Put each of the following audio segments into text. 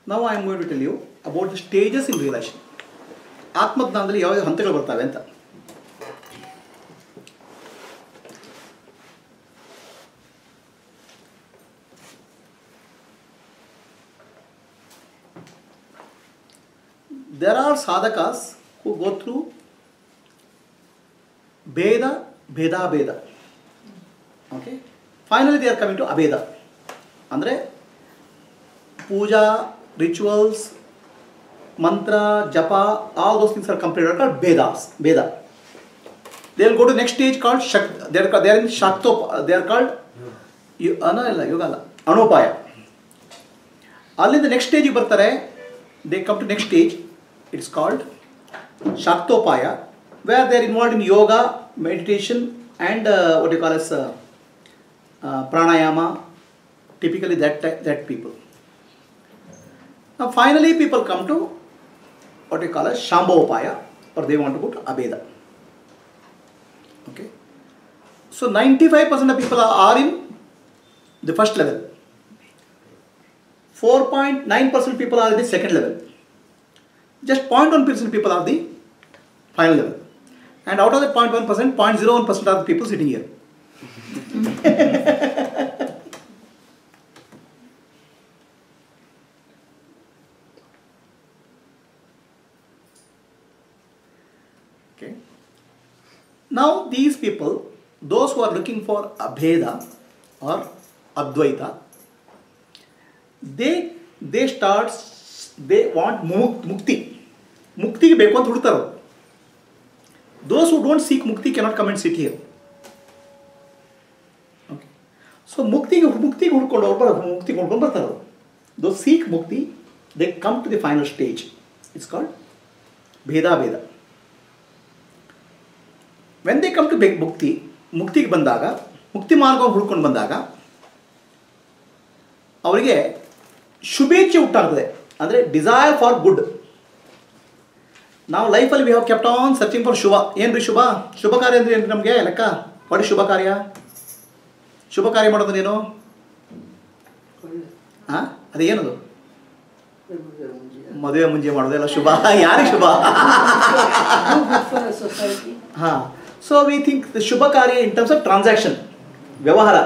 ನಾವು I am going to tell you about the stages in realisation ಆತ್ಮಜ್ಞಾನದಲ್ಲಿ ಯಾವ ಯಾವ ಹಂತಗಳು ಬರ್ತವೆ ಅಂತ there are sadhakas who go through Veda, Veda, Veda. Okay? Finally, they are coming to Abeda. ಅಂದರೆ ಪೂಜಾ rituals mantra japa all those things are complete are called Vedas, Veda. They will go to next stage called Shak. They are, they are in Shaktop. They are called ಯು- ಅನ ಇಲ್ಲ ಯೋಗ ಅಲ್ಲ ಅಣೋಪಾಯ ಅಲ್ಲಿಂದ next ಸ್ಟೇಜಿಗೆ ಬರ್ತಾರೆ they come to next stage it's called Shaktopaya where they are involved in yoga meditation and what you call as pranayama typically that that people finally people come to what you call as Shambhopaya or they want to go to abeda okay so 95% of people are, are in the first level 4.9% people are in the second level just 0.1% people are the final level and out of the 0.1% 0.01% are the people sitting here okay now these people those who are looking for abheda or advaita they they start they want mu- mukti ಮುಕ್ತಿಗೆ ಬೇಕು ಅಂತ ಹುಡ್ತಾರೆ those who don't seek mukti cannot come and sit here okay so ಮುಕ್ತಿಗೆ ಮುಕ್ತಿಗೆ ಹುಡ್ಕೊಂಡು ಅವ್ರು ಬರೋ ಮುಕ್ತಿಗೆ ಹುಡ್ಕೊಂಡು ಬರ್ತಾರೆ ಅವರು those seek mukti they come to the final stage it's called bheda bheda when they come to be mukti ಮುಕ್ತಿಗೆ ಬಂದಾಗ ಮುಕ್ತಿ ಮಾರ್ಗವನ್ನು ಹುಡ್ಕೊಂಡು ಬಂದಾಗ ಅವರಿಗೆ ಶುಭೇಚ್ಛೆ ಹುಟ್ಟಾಗ್ತದೆ ಅಂದರೆ ಡಿಸೈರ್ ಫಾರ್ ಗುಡ್ ನಾವು ಲೈಫಲ್ಲಿ we have kept on searching for shubha ಏನು ರೀ ಶುಭ ಶುಭ ಕಾರ್ಯ ಅಂದ್ರೆ ಏನು ನಮಗೆ ಲೆಕ್ಕ ಒಳ್ಳೆ ಶುಭ ಕಾರ್ಯ ಶುಭ ಕಾರ್ಯ ಮಾಡೋದೇನು ಹಾಂ ಅದೇನದು ಮದುವೆ ಮುಂಜೆ ಮಾಡೋದೆಲ್ಲ ಶುಭ ಯಾರಿಗೆ ಶುಭ for a society. ಹಾಂ so we think the shubha karya in terms of transaction ವ್ಯವಹಾರ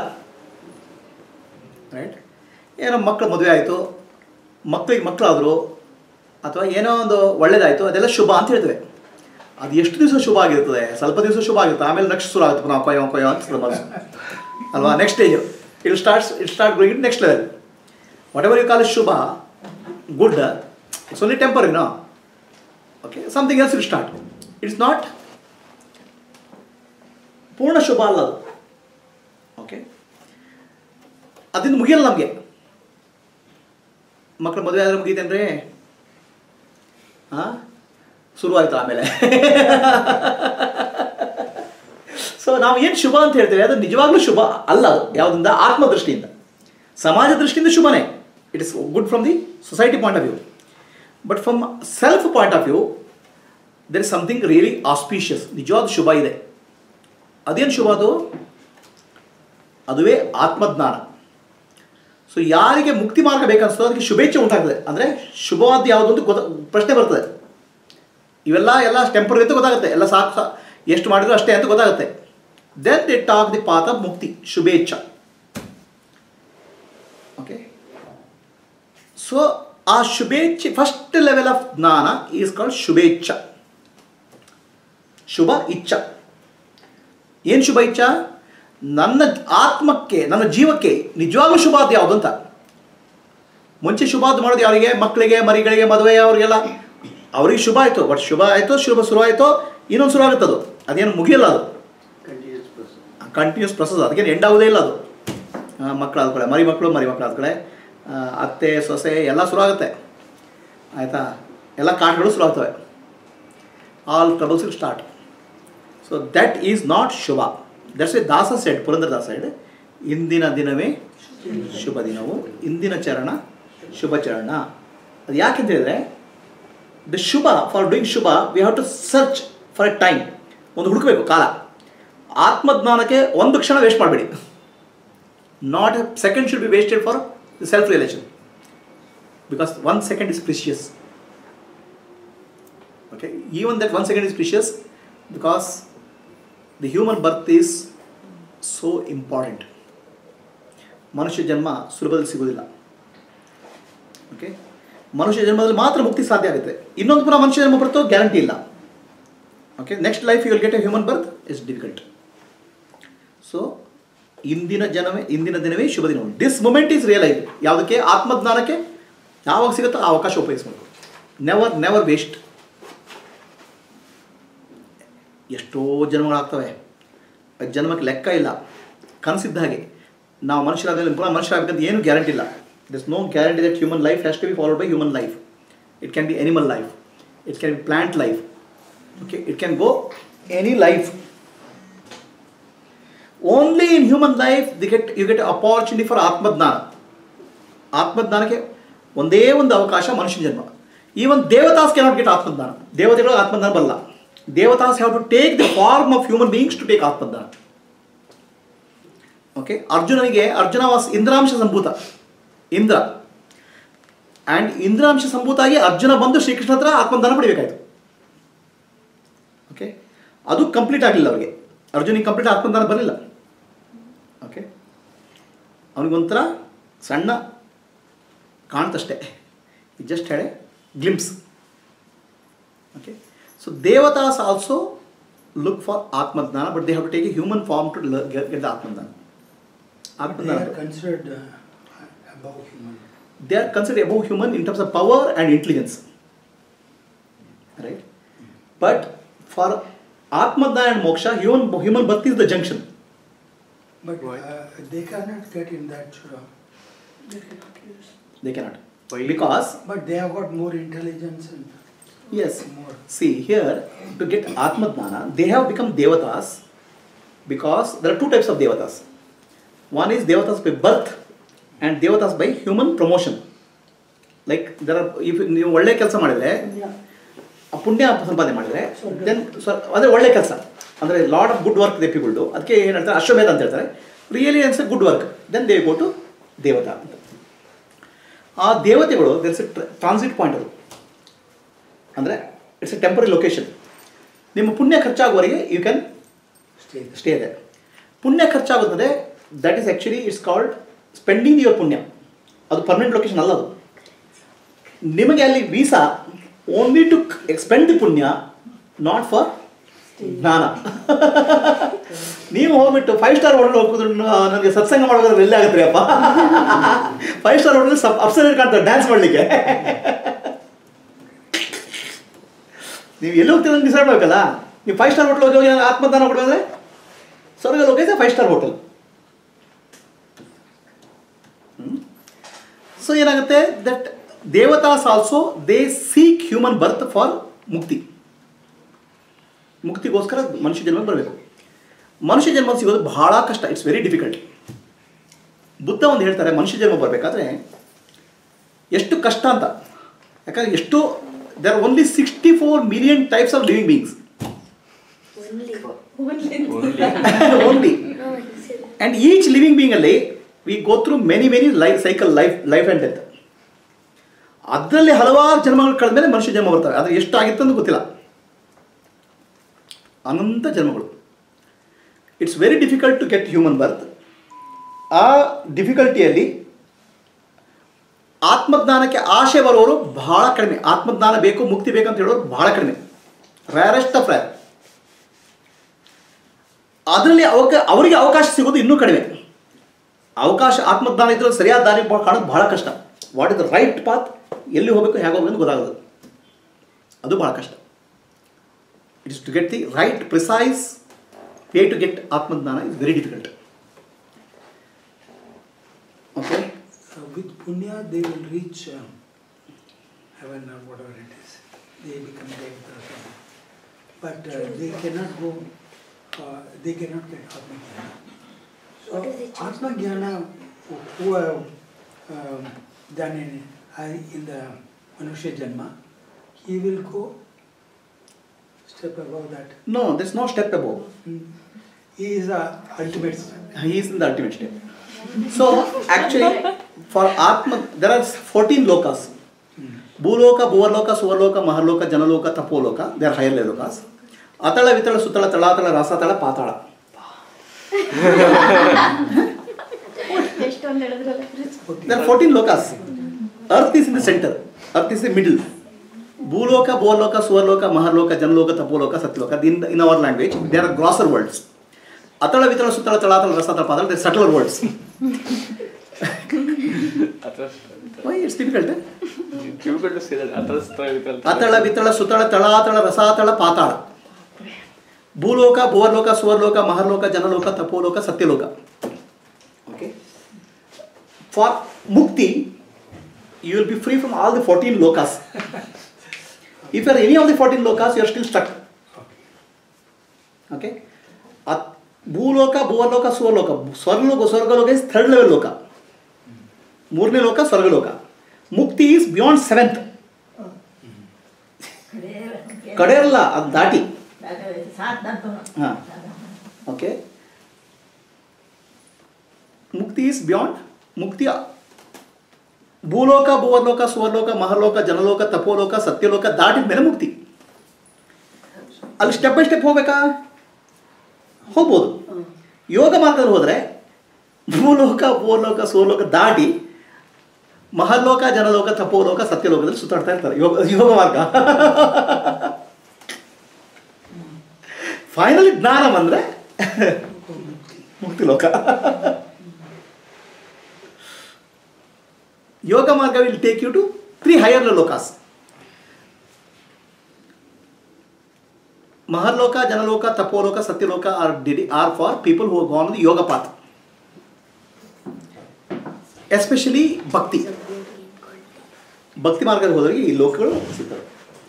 ರೈಟ್ ಏನೋ ಮಕ್ಕಳು ಮದುವೆ ಆಯಿತು ಮಕ್ಕಳಿಗೆ ಮಕ್ಕಳಾದರು ಅಥವಾ ಏನೋ ಒಂದು ಒಳ್ಳೇದಾಯಿತು ಅದೆಲ್ಲ ಶುಭ ಅಂತ ಹೇಳ್ತೇವೆ ಅದು ಎಷ್ಟು ದಿವಸ ಶುಭ ಆಗಿರ್ತದೆ ಸ್ವಲ್ಪ ದಿವಸ ಶುಭ ಆಗಿರುತ್ತೆ ಆಮೇಲೆ ನೆಕ್ಸ್ಟ್ ಶುರು ಆಗುತ್ತೆ ನಾವು ಕೊಯ್ಯೋ ಕೊಯ್ಯೋ ಅಂತ ಶುರು ಮಾಡೋದು. ಅಲ್ವಾ next stage it starts it start going it next level whatever you call shubha good it's only temporary no okay something else will start it's not purna shubha ಅಲ್ಲ ಅದು ಓಕೆ ಅದರಿಂದ ಮುಗಿಯಲ್ಲ ನಮಗೆ ಮಕ್ಕಳು ಮದುವೆ ಆದರೆ ಮುಗೀತೇನ್ರಿ ಹಾಂ ಶುರುವಾಯ್ತು ಆಮೇಲೆ ಸೊ ನಾವು ಏನು ಶುಭ ಅಂತ ಹೇಳ್ತೇವೆ ಅದು ನಿಜವಾಗ್ಲೂ ಶುಭ ಅಲ್ಲ ಅದು ಯಾವುದರಿಂದ ಆತ್ಮದೃಷ್ಟಿಯಿಂದ ಸಮಾಜ ದೃಷ್ಟಿಯಿಂದ ಶುಭನೇ it is good from the society point of view but from self point of view there is something really auspicious ನಿಜವಾದ ಶುಭ ಇದೆ ಅದೇನು ಶುಭ ಅದು ಅದುವೇ ಆತ್ಮಜ್ಞಾನ ಸೊ ಯಾರಿಗೆ ಮುಕ್ತಿ ಮಾರ್ಗ ಬೇಕನ್ಸ್ತೋ ಅದಕ್ಕೆ ಶುಭೇಚ್ಛೆ ಉಂಟಾಗ್ತದೆ ಅಂದರೆ ಶುಭವಾದ ಯಾವುದು ಅಂತ ಗೊತ್ತ ಪ್ರಶ್ನೆ ಬರ್ತದೆ ಇವೆಲ್ಲ ಎಲ್ಲ ಟೆಂಪರರಿ ಅಂತ ಗೊತ್ತಾಗುತ್ತೆ ಎಲ್ಲ ಸಾಕು ಸಾ ಎಷ್ಟು ಮಾಡಿದ್ರು ಅಷ್ಟೇ ಅಂತ ಗೊತ್ತಾಗುತ್ತೆ then the talk the path of mukti shubhechha okay so ಆ shubhechha first level of jnana is called shubhechha shubha ichha ಏನು ಶುಭ ಇಚ್ಛ ನನ್ನ ಆತ್ಮಕ್ಕೆ ನನ್ನ ಜೀವಕ್ಕೆ ನಿಜವಾಗ್ಲೂ ಶುಭ ಅದು ಯಾವುದು ಅಂತ ಮುಂಚೆ ಶುಭ ಅದು ಮಾಡೋದು ಯಾರಿಗೆ ಮಕ್ಕಳಿಗೆ ಮರಿಗಳಿಗೆ ಮದುವೆ ಅವರಿಗೆಲ್ಲ ಅವ್ರಿಗೆ ಶುಭ ಆಯಿತು ಬಟ್ ಶುಭ ಆಯಿತು ಶುಭ ಶುರು ಆಯಿತು ಇನ್ನೊಂದು ಶುರು ಆಗುತ್ತೆ ಅದು ಅದೇನು ಮುಗಿಯಲ್ಲ ಅದು Continuous process. ಕಂಟಿನ್ಯೂಸ್ ಪ್ರೊಸೆಸ್ ಅದಕ್ಕೇನು ಎಂಡ್ ಆಗೋದೇ ಇಲ್ಲ ಅದು ಮಕ್ಕಳು ಆದ್ಕೊಳ್ಳೆ ಮರಿ ಮಕ್ಕಳು ಮರಿ ಮಕ್ಕಳು ಆದ್ಕೊಳ್ಳೆ ಆ, ಅತ್ತೆ ಸೊಸೆ ಎಲ್ಲ ಶುರು ಆಗುತ್ತೆ ಆಯಿತಾ ಎಲ್ಲ ಕಾಟಗಳು ಶುರು ಆಗ್ತವೆ all troubles will start so that is not shubha that's a Dasa said Purandara Dasa said ಇಂದಿನ ದಿನವೇ ಶುಭ ದಿನವು ಇಂದಿನ ಚರಣ ಶುಭ ಚರಣ ಅದು ಯಾಕೆಂತ ಹೇಳಿದ್ರೆ the shubha for doing shubha we have to search for a time ಒಂದು ಹುಡುಕಬೇಕು ಕಾಲ ಆತ್ಮಜ್ಞಾನಕ್ಕೆ ಒಂದು ಕ್ಷಣ ವೇಸ್ಟ್ ಮಾಡಬೇಡಿ not a second should be wasted for self realisation because one second is precious. Okay, even that one second is precious because the human birth is so important. ಮನುಷ್ಯ ಜನ್ಮ ಸುಲಭದಲ್ಲಿ ಸಿಗೋದಿಲ್ಲ ಓಕೆ ಮನುಷ್ಯ ಜನ್ಮದಲ್ಲಿ ಮಾತ್ರ ಮುಕ್ತಿ ಸಾಧ್ಯ ಆಗುತ್ತೆ ಇನ್ನೊಂದು ಪುನಃ ಮನುಷ್ಯ ಜನ್ಮ ಬರ್ತೋ ಗ್ಯಾರಂಟಿ ಇಲ್ಲ okay next life you will get a human birth is difficult so ಇಂದಿನ ಜನವೇ ಇಂದಿನ ದಿನವೇ ಶುಭ ದಿನ ದಿಸ್ ಮೂಮೆಂಟ್ ಈಸ್ ರಿಯಲೈಸ್ ಯಾವುದಕ್ಕೆ ಆತ್ಮಜ್ಞಾನಕ್ಕೆ ಯಾವಾಗ ಸಿಗುತ್ತೋ ಆ ಅವಕಾಶ ಉಪಯೋಗಿಸ್ಬೇಕು ನೆವರ್ ನೆವರ್ ವೇಸ್ಟ್ ಎಷ್ಟೋ ಜನ್ಮಗಳಾಗ್ತವೆ ಆ ಜನ್ಮಕ್ಕೆ ಲೆಕ್ಕ ಇಲ್ಲ ಕನಸಿದ್ದ ಹಾಗೆ ನಾವು ಮನುಷ್ಯರಾದ ಪುನಃ ಮನುಷ್ಯರಾಗಬೇಕಂತ ಏನು ಗ್ಯಾರಂಟಿ ಇಲ್ಲ this no guarantee that human life has to be followed by human life it can be animal life it can be plant life okay it can go any life only in human life the get you get opportunity for atmajnana ಆತ್ಮಜ್ಞಾನಕ್ಕೆ ಒಂದೇ ಒಂದು ಅವಕಾಶ ಮನುಷ್ಯನ ಜನ್ಮ even ದೇವತಾಸ್ cannot get ಆತ್ಮಜ್ಞಾನ ದೇವತೆಗಳು ಆತ್ಮಜ್ಞಾನ ಬರಲ್ಲ devatas have to take the form of human beings to take atmajnana okay ಅರ್ಜುನನಿಗೆ ಅರ್ಜುನ ವಾಸ್ ಇಂದ್ರಾಂಶ ಸಂಭೂತ ಇಂದ್ರ ಆ್ಯಂಡ್ ಇಂದ್ರಾಂಶ ಸಂಭೂತ ಆಗಿ ಅರ್ಜುನ ಬಂದು ಶ್ರೀಕೃಷ್ಣ ಹತ್ರ ಆತ್ಮಜ್ಞಾನ ಪಡಿಬೇಕಾಯ್ತು ಓಕೆ ಅದು ಕಂಪ್ಲೀಟ್ ಆಗಲಿಲ್ಲ ಅವರಿಗೆ ಅರ್ಜುನಿಗೆ ಕಂಪ್ಲೀಟ್ ಆತ್ಮಜ್ಞಾನ ಬರಲಿಲ್ಲ ಓಕೆ ಅವನಿಗೊಂಥರ ಸಣ್ಣ ಕಾಣ್ತಷ್ಟೇ ಜಸ್ಟ್ ಹೇಳೆ glimpse okay so devatas also look for atmajnana but they have to take a human form to get the atmajnana They ಆತ್ಮಜ್ಞಾನ are considered uh, above human. they are considered above human in terms of power and intelligence. Right? But for Atmadna and Moksha, human, human birth is the junction. But Why? uh, they cannot get in that. Uh, They cannot use. They cannot. Why? Because, but they have got more intelligence and yes, more. see here, to get Atmadnana, they have become Devatas because there are two types of Devatas. One is Devatas by birth and Devatas by human promotion. Like, there are, if ನೀವು ಒಳ್ಳೆ ಕೆಲಸ ಮಾಡಿದ್ರೆ Yeah. ಆ ಪುಣ್ಯ ಸಂಪಾದನೆ ಮಾಡಿದ್ರೆ ಸ್ವರ್ಗ. Then ಅದೇ ಒಳ್ಳೆ ಕೆಲಸ ಅಂದರೆ lot of good work they people do ಅದಕ್ಕೆ ಏನು ಹೇಳ್ತಾರೆ ಅಶ್ವಮೇಧ ಅಂತ ಹೇಳ್ತಾರೆ really once good work then they go to devata ಅಂತ ಆ ದೇವತೆಗಳು ದೆರ್ಸ್ ಎ ಟ್ರಾನ್ಸಿಟ್ ಪಾಯಿಂಟ್ ಅದು ಅಂದರೆ ಇಟ್ಸ್ ಎ ಟೆಂಪರರಿ ಲೊಕೇಶನ್ ನಿಮ್ಮ ಪುಣ್ಯ ಖರ್ಚಾಗುವವರೆಗೆ you can Stay there. Stay ಇದೆ ಪುಣ್ಯ ಖರ್ಚಾಗುತ್ತದೆ that is actually it's called spending your punya ಅದು ಪರ್ಮನೆಂಟ್ ಲೊಕೇಶನ್ ಅಲ್ಲ ಅದು ನಿಮಗೆ ಅಲ್ಲಿ visa only to expend the punya not for jnana ನೀವು ಹೋಗ್ಬಿಟ್ಟು ಫೈವ್ ಸ್ಟಾರ್ ಹೋಟೆಲ್ ಹೋಗಿದ್ರು ನನಗೆ ಸತ್ಸಂಗ ಮಾಡೋದ್ರೆ ಎಲ್ಲಿ ಆಗುತ್ತೆ ಅಪ್ಪ ಫೈವ್ ಸ್ಟಾರ್ ಹೋಟೆಲ್ ಅಪ್ಸರ್ ಕಾಣ್ತಾರೆ ಡ್ಯಾನ್ಸ್ ಮಾಡಲಿಕ್ಕೆ ನೀವು ಎಲ್ಲಿ ಹೋಗ್ತೀರ ಅಂತ ಡಿಸೈಡ್ ಮಾಡಬೇಕಲ್ಲ ನೀವು ಫೈವ್ ಸ್ಟಾರ್ ಹೋಟೆಲ್ ಹೋಗಿ ಹೋಗಿ ಆತ್ಮದಾನ ಕೊಡೋದ್ರೆ ಸ್ವರ್ಗ ಲೋಕ ಫೈವ್ ಸ್ಟಾರ್ ಹೋಟೆಲ್ ಸೊ ಏನಾಗುತ್ತೆ that devatas also they seek human birth for mukti ಮುಕ್ತಿಗೋಸ್ಕರ ಮನುಷ್ಯ ಜನ್ಮ ಬರಬೇಕು ಮನುಷ್ಯ ಜನ್ಮ ಸಿಗೋದು ಬಹಳ ಕಷ್ಟ ಇಟ್ಸ್ ವೆರಿ ಡಿಫಿಕಲ್ಟ್ ಬುದ್ಧ ಒಂದು ಹೇಳ್ತಾರೆ ಮನುಷ್ಯ ಜನ್ಮ ಬರಬೇಕಾದ್ರೆ ಎಷ್ಟು ಕಷ್ಟ ಅಂತ ಯಾಕಂದ್ರೆ ಎಷ್ಟು there are only sixty four million types of living beings only and each living being ಅಲ್ಲಿ we go through many many life cycle life life and death ಅದರಲ್ಲಿ ಹಲವಾರು ಜನ್ಮಗಳು ಕಳೆದ್ಮೇಲೆ ಮನುಷ್ಯ ಜನ್ಮ ಬರ್ತವೆ ಆದರೆ ಎಷ್ಟು ಆಗಿತ್ತು ಅಂತ ಗೊತ್ತಿಲ್ಲ ಅನಂತ ಜನ್ಮಗಳು it's very difficult to get human birth ಆ ಡಿಫಿಕಲ್ಟಿಯಲ್ಲಿ ಆತ್ಮಜ್ಞಾನಕ್ಕೆ ಆಶೆ ಬರೋರು ಬಹಳ ಕಡಿಮೆ ಆತ್ಮಜ್ಞಾನ ಬೇಕು ಮುಕ್ತಿ ಬೇಕು ಅಂತ ಹೇಳೋರು ಬಹಳ ಕಡಿಮೆ ರ್ಯಾರೆಸ್ಟ್ ಆಫ್ ರ್ಯಾರ್ ಅದರಲ್ಲಿ ಅವಕ ಅವರಿಗೆ ಅವಕಾಶ ಸಿಗೋದು ಇನ್ನೂ ಕಡಿಮೆ ಅವಕಾಶ ಆತ್ಮಜ್ಞಾನ ಇದ್ರೂ ಸರಿಯಾದ ದಾರಿ ಬ- ಕಾಣೋದು ಬಹಳ ಕಷ್ಟ what is the right path ಎಲ್ಲಿ ಹೋಗಬೇಕು ಹೇಗೆ ಹೋಗಬೇಕು ಅಂತ ಗೊತ್ತಾಗೋದು ಅದು ಬಹಳ ಕಷ್ಟ it is to get the right precise way to get atmajnana is very difficult okay Uh, with punya, they will reach um, heaven or whatever it is. They become devas. But uh, they cannot go. Uh, they cannot get atma jnana. So What is the choice? atma jnana, who who have um, done in I- in the manushya janma, he will go step above that. No this no step above Mm. He is a ultimate. he is in the ultimate step. So actually, for Atma, there are 14 lokas. Bhuloka Bhuvarloka Suvarloka Maharloka Janaloka Tapoloka they are higher lokas Atala Vitala Sutala Talatala Rasatala Patala ಎಷ್ಟೊಂದು ಹೇಳಿದ್ರಲ್ಲ There are 14 lokas. Earth is in the center. Earth is the middle. Bhuloka, Bhuloka, Suvarloka, Maharloka, Janloka, Tapoloka, Satyaloka. In, in our language, there are grosser words. Atala, Vitala, Sutala, Talatala, Rasatala, Padala, there are subtler words. Why it's difficult? Eh? difficult to say that. Atrastra, ಅತಳ Vitala Sutala ತಳಾತಳ Rasatala Patala Bhuloka Bhuvarloka Suvarloka Maharloka Janaloka Tapoloka Satyaloka okay for mukti you will be free from all the fourteen lokas if are any of the fourteen lokas you are still stuck okay Bhuloka Bhuvarloka Suvarloka Svarloka Swargaloka is third level loka ಮೂರನೇ ಲೋಕ ಸ್ವರ್ಗಲೋಕ ಮುಕ್ತಿ is beyond seventh ಕಡೆ ಅಲ್ಲ ಅದು ದಾಟಿ ಹಾಂ okay ಮುಕ್ತಿ is beyond ಮುಕ್ತಿ ಭೂಲೋಕ ಭುವರ್ಲೋಕ ಸುವರ್ಲೋಕ ಮಹರ್ಲೋಕ ಜನಲೋಕ ತಪೋಲೋಕ ಸತ್ಯಲೋಕ ದಾಟಿದ ಮೇಲೆ ಮುಕ್ತಿ ಅಲ್ಲಿ ಸ್ಟೆಪ್ ಬೈ ಸ್ಟೆಪ್ ಹೋಗ್ಬೇಕಾ ಹೋಗ್ಬೋದು ಯೋಗ ಮಾರ್ಗದಲ್ಲಿ ಹೋದರೆ ಭೂಲೋಕ ಭೂಲೋಕ ಸುವರ್ಲೋಕ ದಾಟಿ ಮಹರ್ಲೋಕ ಜನಲೋಕ ತಪೋಲೋಕ ಸತ್ಯಲೋಕದಲ್ಲಿ ಸುತ್ತಾಡ್ತಾ ಇರ್ತಾರೆ ಯೋಗ ಯೋಗ ಮಾರ್ಗ ಫೈನಲಿ ಜ್ಞಾನ ಬಂದರೆ ಮುಕ್ತಿ loka yoga marga will take you to three higher lokas Maharloka Janaloka Tapoloka Satyaloka are ಡಿಡಿ are for people who gone the yoga path especially bhakti bhakti ಮಾರ್ಗದಲ್ಲಿ ಹೋದವರಿಗೆ ಈ ಲೋಕಗಳು ಸಿಗ್ತವೆ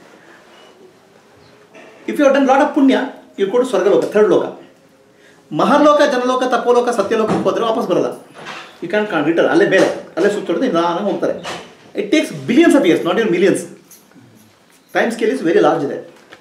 if you done lot of punya you ಕೊಡು ಸ್ವರ್ಗಲೋಕ ಥರ್ಡ್ ಲೋಕ ಮಹರ್ಲೋಕ ಜನಲೋಕ ತಪೋಲೋಕ ಸತ್ಯಲೋಕಕ್ಕೆ ಹೋದರೆ ವಾಪಸ್ ಬರಲ್ಲ ಯು ಕ್ಯಾನ್ ಕಾನ್ ರಿಟರ್ನ್ ಅಲ್ಲೇ ಬೇರೆ ಅಲ್ಲೇ ಸುತ್ತೊಡೆದು ನಿಧಾನ ಹೋಗ್ತಾರೆ it takes billions of years not in millions time scale is very large ಇದೆ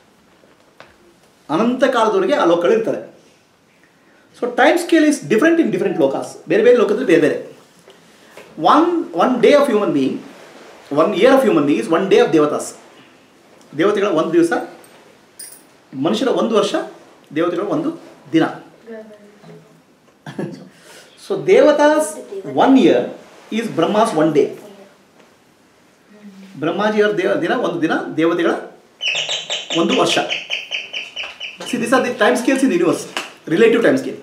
ಅನಂತ ಕಾಲದವರೆಗೆ ಆ ಲೋಕಗಳು ಇರ್ತಾರೆ so time scale is different in different lokas ಬೇರೆ ಬೇರೆ ಲೋಕದಲ್ಲಿ ಬೇರೆ ಬೇರೆ one one day of human being one year of human being is one day of devatas ದೇವತೆಗಳ ಒಂದು ದಿವಸ ಮನುಷ್ಯರ ಒಂದು ವರ್ಷ ದೇವತೆಗಳ ಒಂದು ದಿನ so devatas one year is Brahma's one day ಬ್ರಹ್ಮಾಜಿಯವರ ದೇವ ದಿನ ಒಂದು ದಿನ ದೇವತೆಗಳ ಒಂದು ವರ್ಷ see this are the time scales in universe relative time scale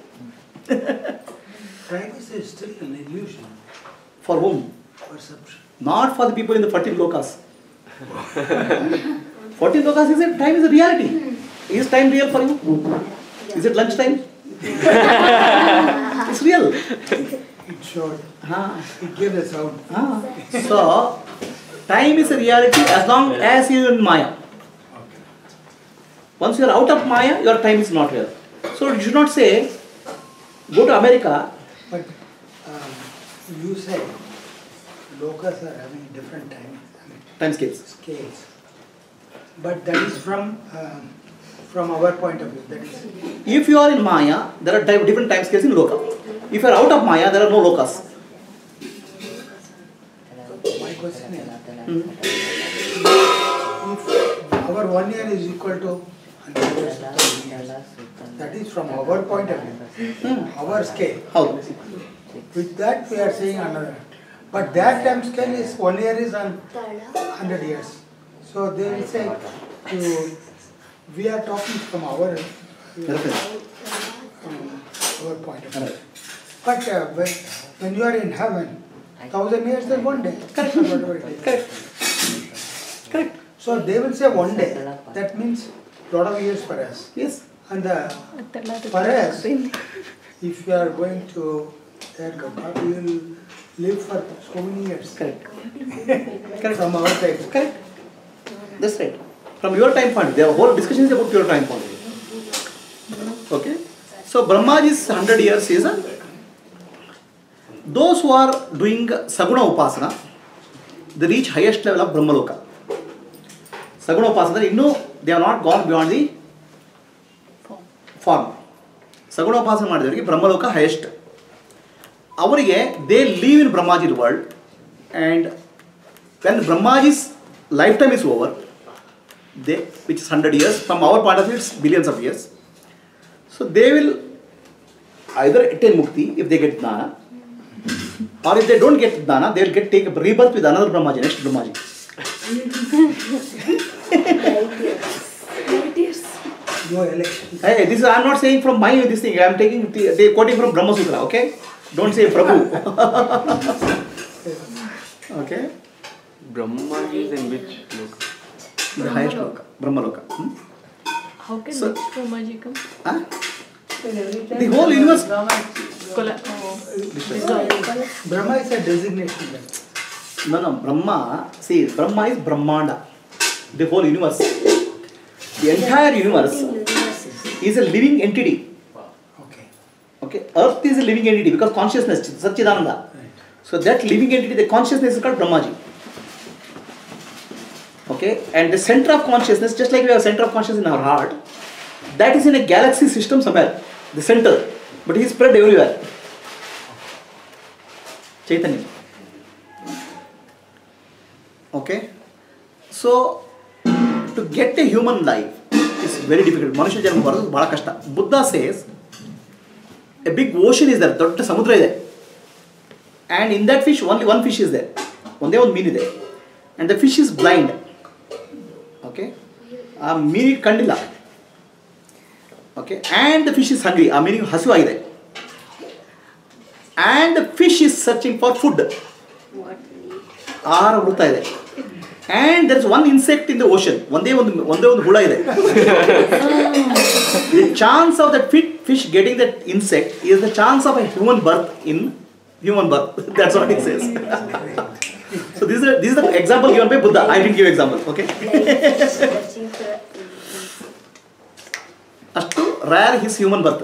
Time is still an illusion, for whom perception. not for the people in the 14 lokas. 14 lokas is it? Time is a reality. Is time real for you? Is it lunch time? it's real. It showed, Ah, it gave a sound. ah. So, time is a reality as long as you are in Maya. Okay. Once you are out of Maya, your time is not real. So, you should not say, go to America. But um, you said lokas are having different time I mean, Time scales. scales. But that is from, um, from our point of view, that is, If you are in Maya, there are di- different time scales in Loka. If you are out of Maya, there are no Lokas. my question is, Hmm. if our one year is equal to 100 years, 1000 years, that is from our point of view, Hmm. our scale. ಹೌದು With that we are saying another. But that time scale is one year is on hundred years. So they will say to, we are talking from our, Reference. from our point of view. But uh, when, when you are in heaven, thousand years is one day. Correct. or whatever it is. Correct. Correct. So they will say one day, that means lot of years for us. Yes. And the, for us, if you are going to that Ganga, we will live for so many years. Correct. Correct. From our side. Correct. That's right. From your time point, the whole discussion is about your time point. Okay. So Brahmaji's hundred years is a those who are doing Saguna Upasana, they reach highest level of Brahmaloka. Saguna Upasana, ಇನ್ನೂ they have not gone beyond the form ಸಗುಣ ಉಪಾಸನೆ ಮಾಡಿದವರಿಗೆ Brahmaloka highest ಅವರಿಗೆ they leave in Brahmaji world and when Brahmaji's lifetime is over, they, which is 100 years, from our point of view, it's billions of years. So they will either attain mukti if they get jnana, or if they don't get jnana, they will get take a rebirth with another Brahmaji, next Brahmaji. No election. Hey, this is, I'm not saying from my this thing, I'm taking, they quoting from Brahma Sutra, okay? Don't say Prabhu. okay? Brahma is in which look? The highest loka, Brahma loka. Hmm? How can So- next Brahmaji come? Huh? The The whole universe. Kola- oh. Brahma is a designation. then. No, no, Brahma, see, Brahma is Brahmanda, the whole universe. The entire universe is a living entity. Okay. Okay, Earth is a living entity because consciousness, Satchidananda. Right. So that living entity, the consciousness is called Brahmaji. Okay, and the center of consciousness, just like we have center of consciousness in our heart, that is in a galaxy system somewhere, the center, but he is spread everywhere. Chaitanya. Okay, so to get a human life is very difficult. ಮನುಷ್ಯ ಜನ್ಮ ಬರೋದು ಬಹಳ ಕಷ್ಟ Buddha says a big ocean is there ದೊಡ್ಡ ಸಮುದ್ರ ಇದೆ and in that fish only one fish is there ಒಂದೇ ಒಂದು ಮೀನಿದೆ and the fish is blind okay ಆ ಮೀನಿಗೆ ಕಂಡಿಲ್ಲ okay and the fish is hungry ಆ ಮೀನಿಗೆ ಹಸಿವಾಗಿದೆ and the fish is searching for food ಆಹಾರ ಹುಡುಕ್ತಾ ಇದೆ and there is one insect in the ocean ಒಂದೇ ಒಂದು ಒಂದೇ ಒಂದು ಹುಳ ಇದೆ the chance of that fit fish getting that insect is the chance of a human birth in human birth. That's what it says. so this is, a, this is the example given by Buddha. I didn't give example. Okay. ಅಷ್ಟು rare is human birth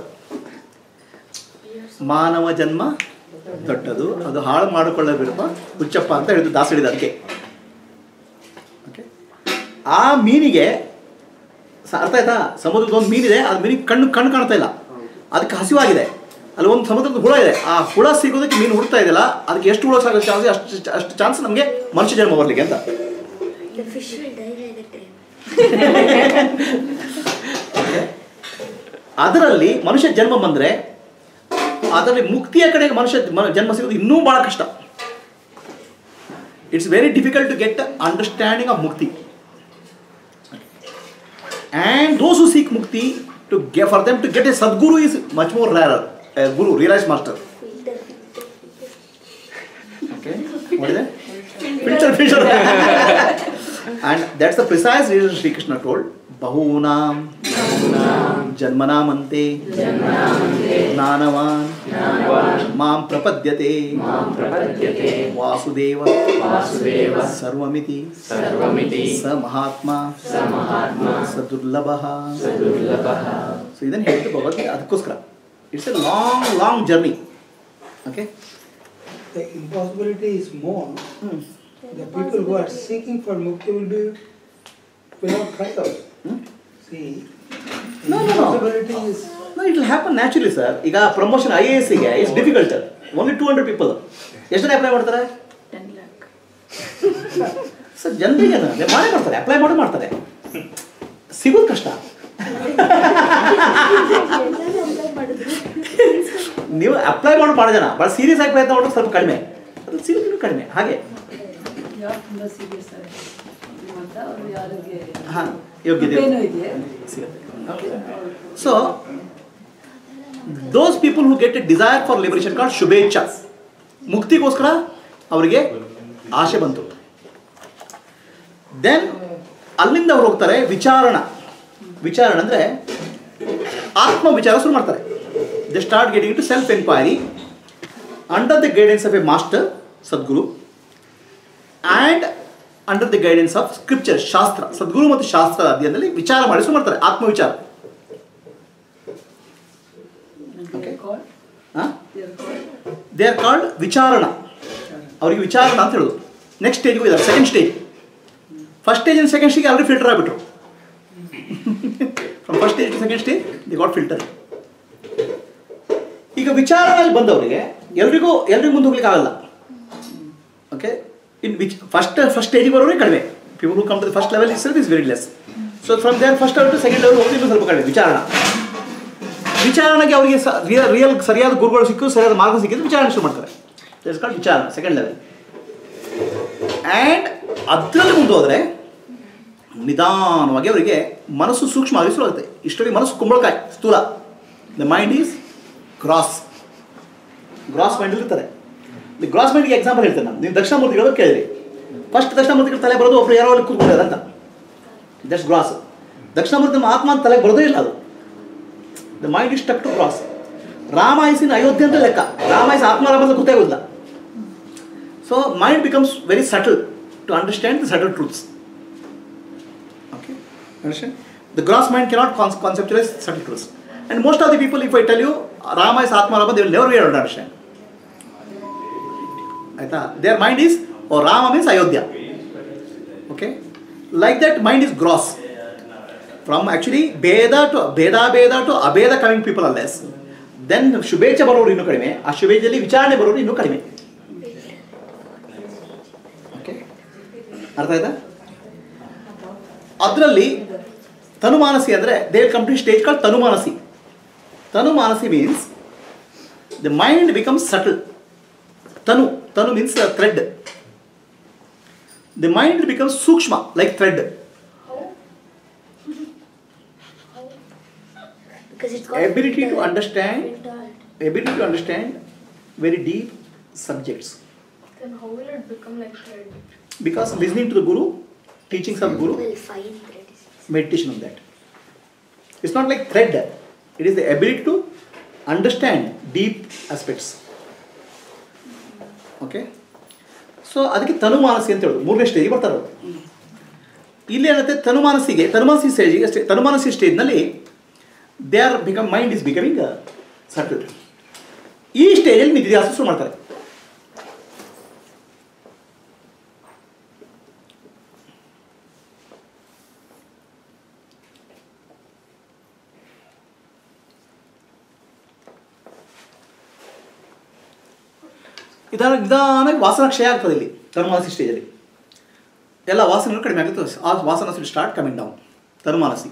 ಮಾನವ ಜನ್ಮ ದೊಡ್ಡದು ಅದು ಹಾಳು ಮಾಡಿಕೊಳ್ಳಬೇಕು ಹುಚ್ಚಪ್ಪ ಅಂತ ಹೇಳಿದ್ದು ದಾಸ ಹೇಳಿದ ಅದಕ್ಕೆ ಓಕೆ ಆ ಮೀನಿಗೆ ಸ- ಅರ್ಥ ಆಯ್ತಾ ಸಮುದ್ರದ ಒಂದು ಮೀನಿದೆ ಅದು ಮೀನಿಗೆ ಕಣ್ಣು ಕಣ್ಣು ಕಾಣ್ತಾ ಇಲ್ಲ ಅದಕ್ಕೆ ಹಸಿವಾಗಿದೆ ಅಲ್ಲಿ ಒಂದು ಸಮುದ್ರದ ಹುಳ ಇದೆ ಆ ಹುಳ ಸಿಗೋದಕ್ಕೆ ಮೀನು ಹುಡ್ತಾ ಇದೆಯಲ್ಲ ಅದಕ್ಕೆ ಎಷ್ಟು ಹುಳ ಸಾಗೋ ಚಾನ್ಸ್ ಅಷ್ಟು ಅಷ್ಟು ಚಾನ್ಸ್ ನಮಗೆ ಮನುಷ್ಯ ಜನ್ಮ ಬರಲಿಕ್ಕೆ ಅಂತ The fish will die by the time. ಅದರಲ್ಲಿ ಮನುಷ್ಯ ಜನ್ಮ ಬಂದರೆ ಅದರಲ್ಲಿ ಮುಕ್ತಿಯ ಕಡೆಗೆ ಮನುಷ್ಯ ಮ- ಜನ್ಮ ಸಿಗೋದು ಇನ್ನೂ ಭಾಳ ಕಷ್ಟ it's very difficult to get understanding of mukti and those who seek mukti to ಗೆ for them to get a Sadguru is much more rarer guru realise master Filter, filter, filter. Okay, what is that? Filter, filter. and that's the precise reason Sri Krishna told. Bahunam Janmanamante Gnanavan Mam Prapadyate Vasudeva Sarvamiti ಸರ್ವಮಿತಿ ಸ ಮಹಾತ್ಮ ಸ ದುರ್ಲಭ so ಇದನ್ನು ಹೇಳಿದ್ದು ಭಗವದ್ಗೀತೆ ಅದಕ್ಕೋಸ್ಕರ it's a long long journey okay The impossibility is more. The people who are seeking for mukti will be without trial. See, No, no, no. impossibility is No, it will happen naturally, sir. ಈಗ promotion I A ಎಸ್ಗೆ it's difficult only two hundred people ಎಷ್ಟು ಜನ apply ಮಾಡ್ತಾರೆ 10 lakh. Sir ಜನರಿಗೆ ಮಾಡೇ ಮಾಡ್ತಾರೆ apply ಮಾಡಿ ಮಾಡ್ತಾರೆ ಸಿಗೋದು ಕಷ್ಟ ನೀವು ಅಪ್ಲೈ ಮಾಡಿ ಮಾಡೋ ಜನ ಭಾಳ ಸೀರಿಯಸ್ ಆಗಿ ಪ್ರಯತ್ನ ಮಾಡೋದು ಸ್ವಲ್ಪ ಕಡಿಮೆ ಅದು ಸಿಗೋದು ಕಡಿಮೆ ಹಾಗೆ ಯಾರು ತುಂಬ ಸೀರಿಯಸ್ ಆಗಿ ಅಂತ ಅವ್ರು ಯಾರಿಗೆ ಹಾಂ ಯೋಗ್ಯತೆ ಏನೋ ಇದೆ ಸಿಗುತ್ತೆ so those people who get a desire for liberation ಕಾರ್ಡ್ ಶುಭೇಚ್ಛ ಮುಕ್ತಿಗೋಸ್ಕರ ಅವರಿಗೆ ಆಸೆ ಬಂತು ದೆನ್ ಅಲ್ಲಿಂದ ಅವ್ರು ಹೋಗ್ತಾರೆ ವಿಚಾರಣ ವಿಚಾರಣ ಅಂದರೆ ಆತ್ಮ ವಿಚಾರ ಶುರು ಮಾಡ್ತಾರೆ they start getting to self enquiry under the guidance of a master Sadguru and under the guidance of scripture shastra Sadguru ಮತ್ತು ಶಾಸ್ತ್ರದ ಅಧ್ಯಯನದಲ್ಲಿ ವಿಚಾರ ಮಾಡಿ ಶುರು ಮಾಡ್ತಾರೆ ಆತ್ಮವಿಚಾರ Okay. ಕಾಲ್ ಹಾಂ ದೇ ಆರ್ ಕಾಲ್ಡ್ ವಿಚಾರಣ ಅವರಿಗೆ ವಿಚಾರಣ ಅಂತ ಹೇಳೋದು ನೆಕ್ಸ್ಟ್ ಸ್ಟೇಜ್ಗೂ ಇದ್ದಾರೆ second stage first stage and second stage already filter ಆಗಿಬಿಟ್ರು from first stage to second stage they got filter ಈಗ ವಿಚಾರಣೆಯಲ್ಲಿ ಬಂದವರಿಗೆ ಎಲ್ರಿಗೂ ಎಲ್ರಿಗೂ ಮುಂದೆ ಹೋಗ್ಲಿಕ್ಕೆ ಆಗಲ್ಲ okay in which first first ಸ್ಟೇಜಿಗೆ ಬರೋರಿಗೆ ಕಡಿಮೆ people who come to the first level is is very less so from there first level to second level ಹೋಗಿ ಇನ್ನೂ ಸ್ವಲ್ಪ ಕಡಿಮೆ ವಿಚಾರಣ ವಿಚಾರಣೆಗೆ ಅವರಿಗೆ ರಿಯಲ್ ಸರಿಯಾದ ಗುರುಗಳು ಸಿಕ್ಕು ಸರಿಯಾದ ಮಾರ್ಗ ಸಿಕ್ಕಿದ್ದು ವಿಚಾರಣೆ ಶುರು ಮಾಡ್ತಾರೆ it's called vichara second level and ಅದರಲ್ಲಿ ಮುಂದೆ ಹೋದರೆ ನಿಧಾನವಾಗಿ ಅವರಿಗೆ ಮನಸ್ಸು ಸೂಕ್ಷ್ಮ ಆಗಿ ಶುರು ಆಗುತ್ತೆ ಇಷ್ಟರಲ್ಲಿ ಮನಸ್ಸು ಕುಂಬಳಕಾಯಿ ಸ್ಥೂಲ the mind is gross gross mind ಇರ್ತಾರೆ ಈ ಗ್ರಾಸ್ ಮೈಂಡ್ಗೆ ಎಕ್ಸಾಂಪಲ್ ಹೇಳ್ತೇನೆ ನಾನು ನೀವು ದಕ್ಷಿಣಾಮೂರ್ತಿಗಳು ಕೇಳಿರಿ ಫಸ್ಟ್ ದಕ್ಷಿಣಾಮೂರ್ತಿಗಳ ತಲೆ ಬರೋದು ಒಬ್ರು ಯಾರೋ ಅಲ್ಲಿ ಕೂತ್ಕೊಂಡಿದ್ದಾರೆ ಅಂತ ಜಸ್ಟ್ ಗ್ರಾಸ್ ದಕ್ಷಿಣಾಮೂರ್ತಿ ನಮ್ಮ ಆತ್ಮ ಅಂತ ತಲೆಗೆ ಬರೋದೇ ಇಲ್ಲ ಅದು the mind is tuck to cross Rama is in Ayodhya ಅಂತ ಲೆಕ್ಕ ರಾಮ ಇಸ್ ಆತ್ಮಾರಾಮ ಅಂತ ಗೊತ್ತಾಗೋದಿಲ್ಲ so mind becomes very subtle to understand the subtle truths okay understand the gross mind cannot con- conceptualize subtle truths and most of the people if i tell you rama is atma rama they will never be able to understand ಆಯ್ತಾ their mind is oh rama means ayodhya okay like that mind is gross from actually ಭೇದ to ಭೇದ ಭೇದ to ಅಭೇದ coming people are less then ಶುಭೇಚ್ಛ ಬರೋರು ಇನ್ನೂ ಕಡಿಮೆ ಆ ಶುಭೇಚ್ಛದಲ್ಲಿ ವಿಚಾರಣೆ ಬರೋರು ಇನ್ನೂ ಕಡಿಮೆ ಓಕೆ ಅರ್ಥ ಆಯ್ತಾ ಅದರಲ್ಲಿ ತನುಮಾನಸಿ ಅಂದರೆ they complete stage call Tanumanasi Tanumanasi means the mind becomes subtle tanu tanu means thread the mind becomes sukshma like thread Because it's got Ability to filter. understand. Filter. ability to understand very deep subjects Then how will it become like thread? because listening to the guru teachings of guru Well, fine thread is. meditation on that. It's not like thread, it is the ability to understand deep aspects. Okay so ಅದಕ್ಕೆ ತನುಮಾನಸಿ ಅಂತ ಹೇಳೋದು ಮೂರನೇ ಸ್ಟೇಜಿಗೆ ಬರ್ತಾರೆ ಅವರು ಇಲ್ಲಿ ಏನಂತೆ ತನುಮಾನಸಿಗೆ ತನುಮಾನಸಿ ಸ್ಟೇಜಿಗೆ ಸ್ಟೇ ತನುಮಾನಸಿ ಸ್ಟೇಜ್ನಲ್ಲಿ they are become mind is becoming subtle ಈ ಸ್ಟೇಜಲ್ಲಿ ನಿಧಿಧ್ಯಾಸ ಶುರು ಮಾಡ್ತಾರೆ ನಿಧಾನ ನಿಧಾನವಾಗಿ ವಾಸನ ಕ್ಷಯ ಆಗ್ತದೆ ಇಲ್ಲಿ ತನುಮಾನಸಿ ಸ್ಟೇಜಲ್ಲಿ ಎಲ್ಲ ವಾಸನೆಗಳು ಕಡಿಮೆ ಆಗುತ್ತೆ ಆ ವಾಸನ start coming down Tanumanasi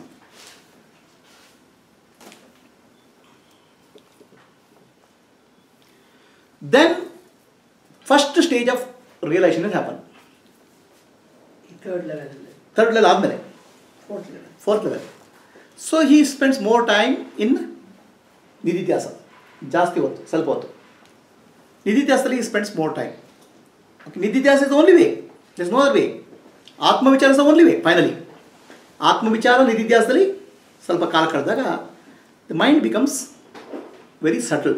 then first stage of realisation is happen third ಲೆವೆಲಲ್ಲಿ ಥರ್ಡ್ ಲೆವೆಲ್ ಆದಮೇಲೆ fourth level fourth level so he spends more time in nididhyasa ಜಾಸ್ತಿ ಹೊತ್ತು ಸ್ವಲ್ಪ ಹೊತ್ತು ನಿಧಿತ್ಯಾಸದಲ್ಲಿ ಈ spends more time okay nididhyasa is only way is no way atmavichara is only way finally atmavichara ನಿಧಿಧ್ಯಾಸದಲ್ಲಿ ಸ್ವಲ್ಪ ಕಾಲ ಕಳೆದಾಗ the mind becomes very subtle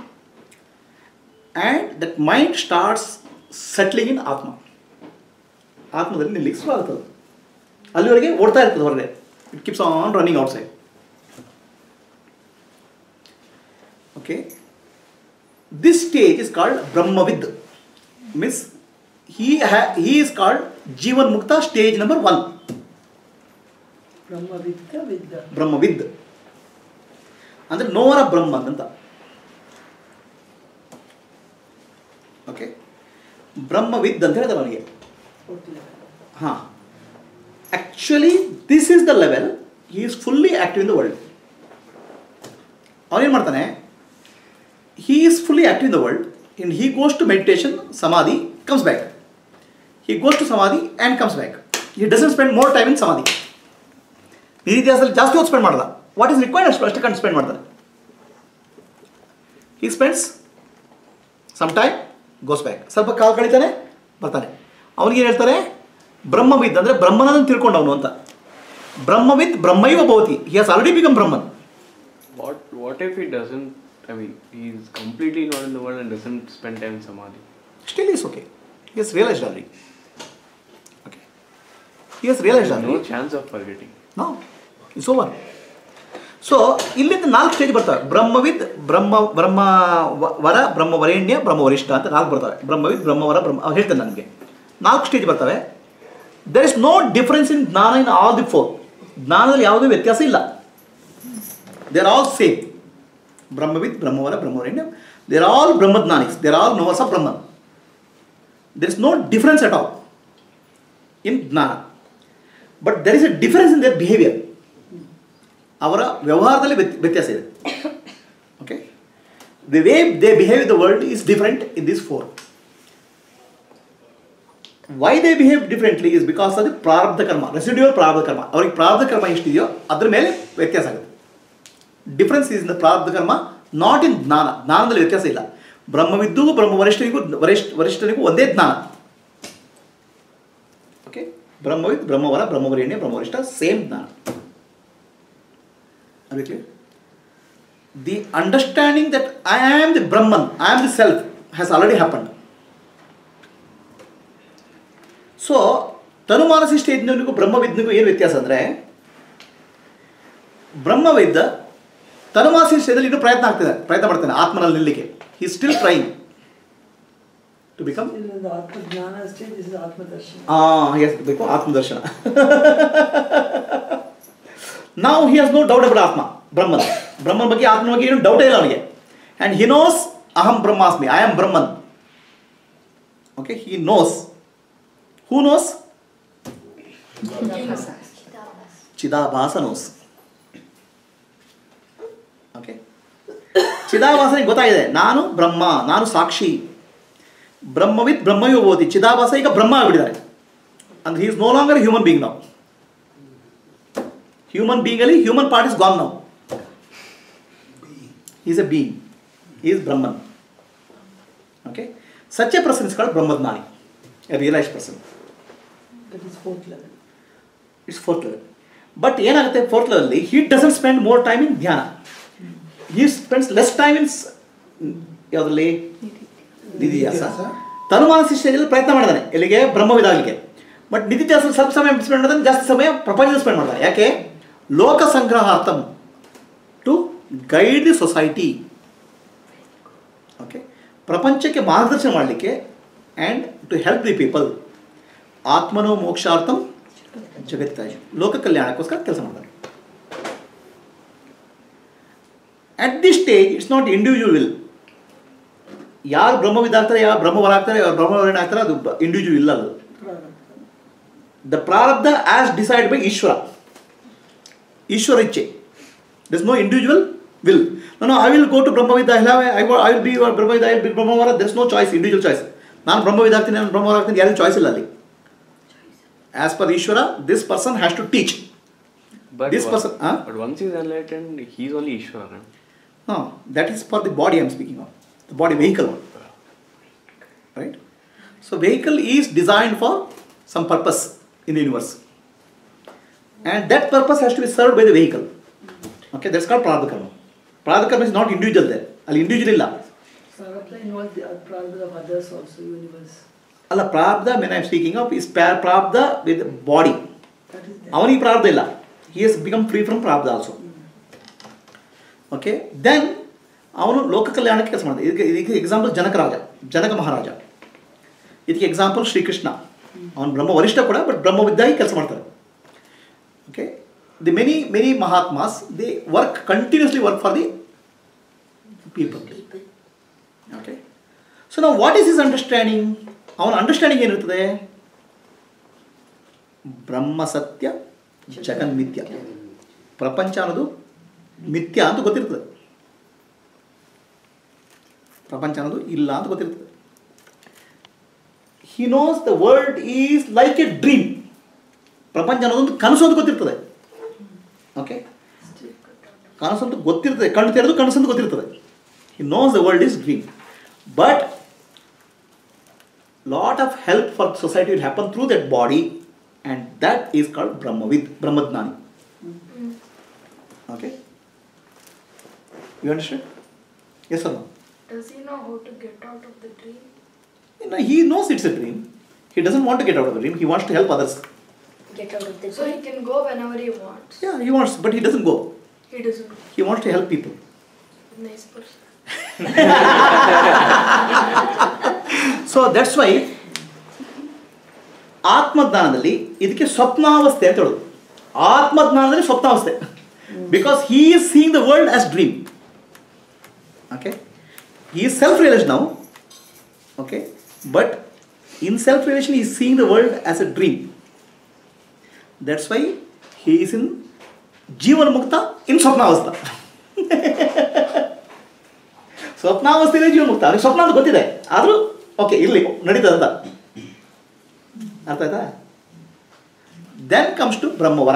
and that mind starts settling ಇನ್ ಆತ್ಮ ಆತ್ಮದಲ್ಲಿ ನಿಲ್ಲಿಕ್ಕೆ ಶುರು ಆಗ್ತದೆ ಅಲ್ಲಿವರೆಗೆ ಓಡ್ತಾ ಇರ್ತದೆ ಹೊರಗಡೆ it keeps on running outside okay this stage is called Brahmavid means he ಹ್ಯಾ he is called Jivan mukta stage number one Brahmavidda ವಿದ್ದ ಬ್ರಹ್ಮವಿದ್ ಅಂದರೆ ನೋವರ ಬ್ರಹ್ಮನ್ ಅಂತ ಓಕೆ ಬ್ರಹ್ಮವಿದ್ ಅಂತ ಹೇಳ್ತಾರೆ ಅವನಿಗೆ ಫೋರ್ತ್ ಲೆವೆಲ್ ಹಾಂ actually this is the level he is fully active in the world ಅವನೇನು ಮಾಡ್ತಾನೆ he is fully active in the world in he goes to meditation samadhi comes back he goes to samadhi and comes back he doesn't spend more time in samadhi ಈ ಇತಿಹಾಸದಲ್ಲಿ ಜಾಸ್ತಿ ಹೊತ್ತು spend ಮಾಡಲ್ಲ what is required ಅಷ್ಟು ಅಷ್ಟು ಕಂಡು ಸ್ಪೆಂಡ್ ಮಾಡ್ತಾನೆ he spends some time goes back ಸ್ವಲ್ಪ ಕಾಲ ಕಳೀತಾನೆ ಬರ್ತಾನೆ ಅವನಿಗೆ ಹೇಳ್ತಾರೆ ಬ್ರಹ್ಮವಿದ್ ಅಂದರೆ ಬ್ರಹ್ಮನನ್ನು ತಿಳ್ಕೊಂಡವನು ಅಂತ ಬ್ರಹ್ಮವಿದ್ ಬ್ರಹ್ಮೈವ ಭವತಿ he has already become Brahman What what if he doesn't? I mean, he's completely not in the world and doesn't spend time in samadhi. Still is okay he has realised already okay he has realised There's no already chance of forgetting. No it's over so ಇಲ್ಲಿಂದ ನಾಲ್ಕು stage ಬರ್ತವೆ ಬ್ರಹ್ಮವಿದ್ ಬ್ರಹ್ಮ ಬ್ರಹ್ಮ ವ- ವರ ಬ್ರಹ್ಮ ವರೇಣ್ಯ ಬ್ರಹ್ಮ ವರಿಷ್ಠ ಅಂತ ನಾಲ್ಕು ಬರ್ತವೆ ಬ್ರಹ್ಮವಿದ್ ಬ್ರಹ್ಮವರ ಬ್ರಹ್ಮ ಅವ್ರು ಹೇಳ್ತೇನೆ ನನಗೆ ನಾಲ್ಕು ಸ್ಟೇಜ್ ಬರ್ತವೆ there is no difference in jnana in all the four ಜ್ಞಾನದಲ್ಲಿ ಯಾವುದೇ ವ್ಯತ್ಯಾಸ ಇಲ್ಲ there all same Brahmavid Brahmavara Brahmavarenya there all Brahmajnanis there all knowers of Brahman there is no difference at all in jnana but there is a difference in their behaviour ಅವರ ವ್ಯವಹಾರದಲ್ಲಿ ವ್ಯತ್- ವ್ಯತ್ಯಾಸ ಇದೆ okay the way they behave in the world is different in this four way they behave differently is because ಅದು ಪ್ರಾರಬ್ಧ ಕರ್ಮ residual ಪ್ರಾರಬ್ಧ ಕರ್ಮ ಅವ್ರಿಗೆ ಪ್ರಾರಬ್ಧ ಕರ್ಮ ಎಷ್ಟಿದೆಯೋ ಅದ್ರ ಮೇಲೆ ವ್ಯತ್ಯಾಸ ಆಗುತ್ತೆ ಡಿಫ್ರೆನ್ಸ್ ಇಸ್ ಇನ್ ದ ಪ್ರಾರಬ್ಧ ಕರ್ಮ ನಾಟ್ ಇನ್ ಜ್ಞಾನ ಜ್ಞಾನದಲ್ಲಿ ವ್ಯತ್ಯಾಸ ಇಲ್ಲ ಬ್ರಹ್ಮವಿದ್ದು ಬ್ರಹ್ಮ ವರಿಷ್ಠನಿಗೂ ವರಿಷ್ಠ ವರಿಷ್ಠನಿಗೂ ಒಂದೇ ಜ್ಞಾನ ಓಕೆ ಬ್ರಹ್ಮವಿದ್ ಬ್ರಹ್ಮವರ ಬ್ರಹ್ಮವರೇಣ್ಯ ಬ್ರಹ್ಮವರಿಷ್ಠ ಸೇಮ್ ಜ್ಞಾನ ಅದಕ್ಕೆ the understanding that I am the Brahman I am the self has already happen so ತನುಮಾನಸಿ ಸ್ಟೇಜ್ನವನಿಗೂ ಬ್ರಹ್ಮವಿದ್ನಿಗೂ ಏನು ವ್ಯತ್ಯಾಸ ಅಂದರೆ ಬ್ರಹ್ಮವಿದ್ದ ತನುಮಾನಸಿ ಸ್ಟೇಜಲ್ಲಿ ಇನ್ನೂ ಪ್ರಯತ್ನ ಆಗ್ತಿದೆ ಪ್ರಯತ್ನ ಮಾಡ್ತಾನೆ ಆತ್ಮನಲ್ಲಿ ನಿಲ್ಲಿಕ್ಕೆ he still trying to become ಇಲ್ಲೊಂದು ಆತ್ಮಜ್ಞಾನ ಅಷ್ಟೇ ದಿಸ್ ಇಸ್ ಆತ್ಮದರ್ಶನ ಆ ಎಸ್ ಬೇಕು ಆತ್ಮದರ್ಶನ ನಾವು ಹಿ ಹಸ್ ನೋ ಡೌಟ್ ಅಬೌಟ್ ಆತ್ಮ ಬ್ರಹ್ಮನ್ ಬ್ರಹ್ಮನ ಬಗ್ಗೆ ಆತ್ಮನ ಬಗ್ಗೆ ಏನು ಡೌಟೇ ಇಲ್ಲ ಅವನಿಗೆ ಆ್ಯಂಡ್ ಹಿ ನೋಸ್ ಅಹಂ ಬ್ರಹ್ಮಾಸ್ಮಿ I am Brahman okay he knows who knows Chidabhasa knows okay ಚಿದಾಭಾಸನಿಗೆ ಗೊತ್ತಾಗಿದೆ ನಾನು ಬ್ರಹ್ಮ ನಾನು ಸಾಕ್ಷಿ ಬ್ರಹ್ಮವಿತ್ ಬ್ರಹ್ಮಯೋ ಓದಿ ಚಿದಾಭಾಸ ಈಗ ಬ್ರಹ್ಮ ಆಗಿಬಿಟ್ಟಿದ್ದಾರೆ ಅಂದ್ರೆ he is no longer human being ನಾವು ಹ್ಯೂಮನ್ ಬೀಯಿಂಗಲ್ಲಿ ಹ್ಯೂಮನ್ ಪಾರ್ಟ್ ಇಸ್ ಗಾನ್ ನಾವು is a being is Brahman okay such a person is called Brahmajnani a realise person that is fourth level it's fourth level but ಏನಾಗುತ್ತೆ fourth ಲೆವೆಲ್ಲಿ he doesn't spend more time in dhyana he spends less time in ಯಾವುದ್ರಲ್ಲಿ ನಿಧಿಧ್ಯಾಸ ತನುಮಾನಸಿ ಸ್ಟೇಜಲ್ಲಿ ಪ್ರಯತ್ನ ಮಾಡಿದಾನೆ ಎಲ್ಲಿಗೆ ಬ್ರಹ್ಮವಿದಾಗಲಿಕ್ಕೆ but ನಿಧಿಧ್ಯಾಸ ಸ್ವಲ್ಪ ಸಮಯ ಸ್ಪೆಂಡ್ ಮಾಡಿದ್ರೆ ಜಾಸ್ತಿ ಸಮಯ ಪ್ರಪಂಚದಲ್ಲಿ ಸ್ಪೆಂಡ್ ಮಾಡ್ತಾನೆ ಯಾಕೆ ಲೋಕ ಸಂಗ್ರಹಾರ್ಥಂ to guide the society okay ಪ್ರಪಂಚಕ್ಕೆ ಮಾರ್ಗದರ್ಶನ ಮಾಡಲಿಕ್ಕೆ and to help the people ಆತ್ಮನೋ ಮೋಕ್ಷಾರ್ಥಂ ಜಗತ್ತಾಗಿ ಲೋಕ ಕಲ್ಯಾಣಕ್ಕೋಸ್ಕರ ಕೆಲಸ ಮಾಡ್ತಾರೆ at the stage it's not individual will ಯಾರು ಬ್ರಹ್ಮವಿದಾಗ್ತಾರೆ ಯಾರು ಬ್ರಹ್ಮವರಾಗ್ತಾರೆ ಯಾರು ಬ್ರಹ್ಮವರಣ ಆಗ್ತಾರೆ ಅದು ಇಂಡಿವಿಜುವಲ್ ಇಲ್ಲ ಅದು the prarabdha as decide by Ishwara Ishwara ಇಚ್ಛೆ ದಿಸ್ ನೋ ಇಂಡಿವಿಜುವಲ್ ವಿಲ್ ನಾನು I will go to Brahmavidda I I will be Brahmavidda I will be Brahmavara this no choice individual choice ನಾನು ಬ್ರಹ್ಮವಿದಾಗ್ತೀನಿ ನಾನು ಬ್ರಹ್ಮವರ ಆಗ್ತೀನಿ ಯಾರಿಗೂ ಚಾಯ್ಸ್ ಇಲ್ಲ ಅಲ್ಲಿ as per Ishwara this person has to teach But, This on- person- huh? but once he's enlightened, he's only Ishvara. No, that is for the body I am speaking of. The body vehicle. Right? So vehicle is designed for some purpose in the universe. And that purpose has to be served by the vehicle. Okay, that's called Prarabdha Karma. Prarabdha Karma is not individual there. ಅಲ್ಲಿ individual ಇಲ್ಲ Sarabha involves the prarabdha of others also, universe. ಅಲ್ಲ ಪ್ರಾಬ್ಧ men I am speaking of is ಪ್ರಾಬ್ಧ with body That is there. ಅವನಿಗೆ ಪ್ರಾಬ್ಧ ಇಲ್ಲ he is become free from ಪ್ರಾಬ್ಧ also okay then ಅವನು ಲೋಕ ಕಲ್ಯಾಣಕ್ಕೆ ಕೆಲಸ ಮಾಡಿದೆ ಇದಕ್ಕೆ ಇದಕ್ಕೆ ಎಕ್ಸಾಂಪಲ್ ಜನಕ ರಾಜ ಜನಕ ಮಹಾರಾಜ ಇದಕ್ಕೆ ಎಕ್ಸಾಂಪಲ್ ಶ್ರೀಕೃಷ್ಣ ಅವನು ಬ್ರಹ್ಮ ವರಿಷ್ಠ ಕೂಡ ಬಟ್ ಬ್ರಹ್ಮವಿದ್ದಾಗಿ ಕೆಲಸ ಮಾಡ್ತಾರೆ ಓಕೆ ದಿ ಮೆನಿ ಮೆನಿ ಮಹಾತ್ಮಾಸ್ they work continuously work for the people okay so ನಾವು ವಾಟ್ ಈಸ್ ಇಸ್ ಅಂಡರ್ಸ್ಟ್ಯಾಂಡಿಂಗ್ ಅವನ ಅಂಡರ್ಸ್ಟ್ಯಾಂಡಿಂಗ್ ಏನಿರ್ತದೆ ಬ್ರಹ್ಮ ಸತ್ಯ ಜಗನ್ಮಿಥ್ಯ ಪ್ರಪಂಚ ಅನ್ನೋದು ಮಿಥ್ಯ ಅಂತ ಗೊತ್ತಿರ್ತದೆ ಪ್ರಪಂಚ ಅನ್ನೋದು ಇಲ್ಲ ಅಂತ ಗೊತ್ತಿರ್ತದೆ he knows the world is like a dream ಪ್ರಪಂಚ ಅನ್ನೋದೊಂದು ಕನಸು ಅಂತ ಗೊತ್ತಿರ್ತದೆ ಓಕೆ ಕನಸು ಅಂತ ಗೊತ್ತಿರ್ತದೆ ಕಣ್ಣು ತೆರೆದು ಕನಸು ಅಂತ ಗೊತ್ತಿರ್ತದೆ he knows the world is dream but lot of help for society will happen through that body and that is called brahmavid brahmadnani okay you understand yes or no Does he know how to get out of the dream? You know, he knows it's a dream he doesn't want to get out of the dream he wants to help others Get out of the So he can go whenever he wants. yeah he wants but he doesn't go He doesn't. he wants to help people Nice person. So that's why ಆತ್ಮಜ್ಞಾನದಲ್ಲಿ ಇದಕ್ಕೆ ಸ್ವಪ್ನಾವಸ್ಥೆ ಅಂತ ಹೇಳೋದು ಆತ್ಮಜ್ಞಾನದಲ್ಲಿ ಸ್ವಪ್ನಾವಸ್ಥೆ because he is seeing the world as dream okay ಈ self realise ನಾವು okay but in self realisation is seeing the world as a dream that's why he is in ಜೀವನ ಮುಕ್ತ ಇನ್ ಸ್ವಪ್ನಾವಸ್ಥ ಸ್ವಪ್ನಾವಸ್ಥೆಯಲ್ಲೇ ಜೀವನ ಮುಕ್ತ ಅವ್ರಿಗೆ ಸ್ವಪ್ನ ಅಂತ ಗೊತ್ತಿದೆ ಆದರೂ ಓಕೆ ಇರಲಿ ನಡೀತದೆ ಅಂತ ಅರ್ಥ ಆಯ್ತಾ ದೆನ್ ಕಮ್ಸ್ ಟು ಬ್ರಹ್ಮವರ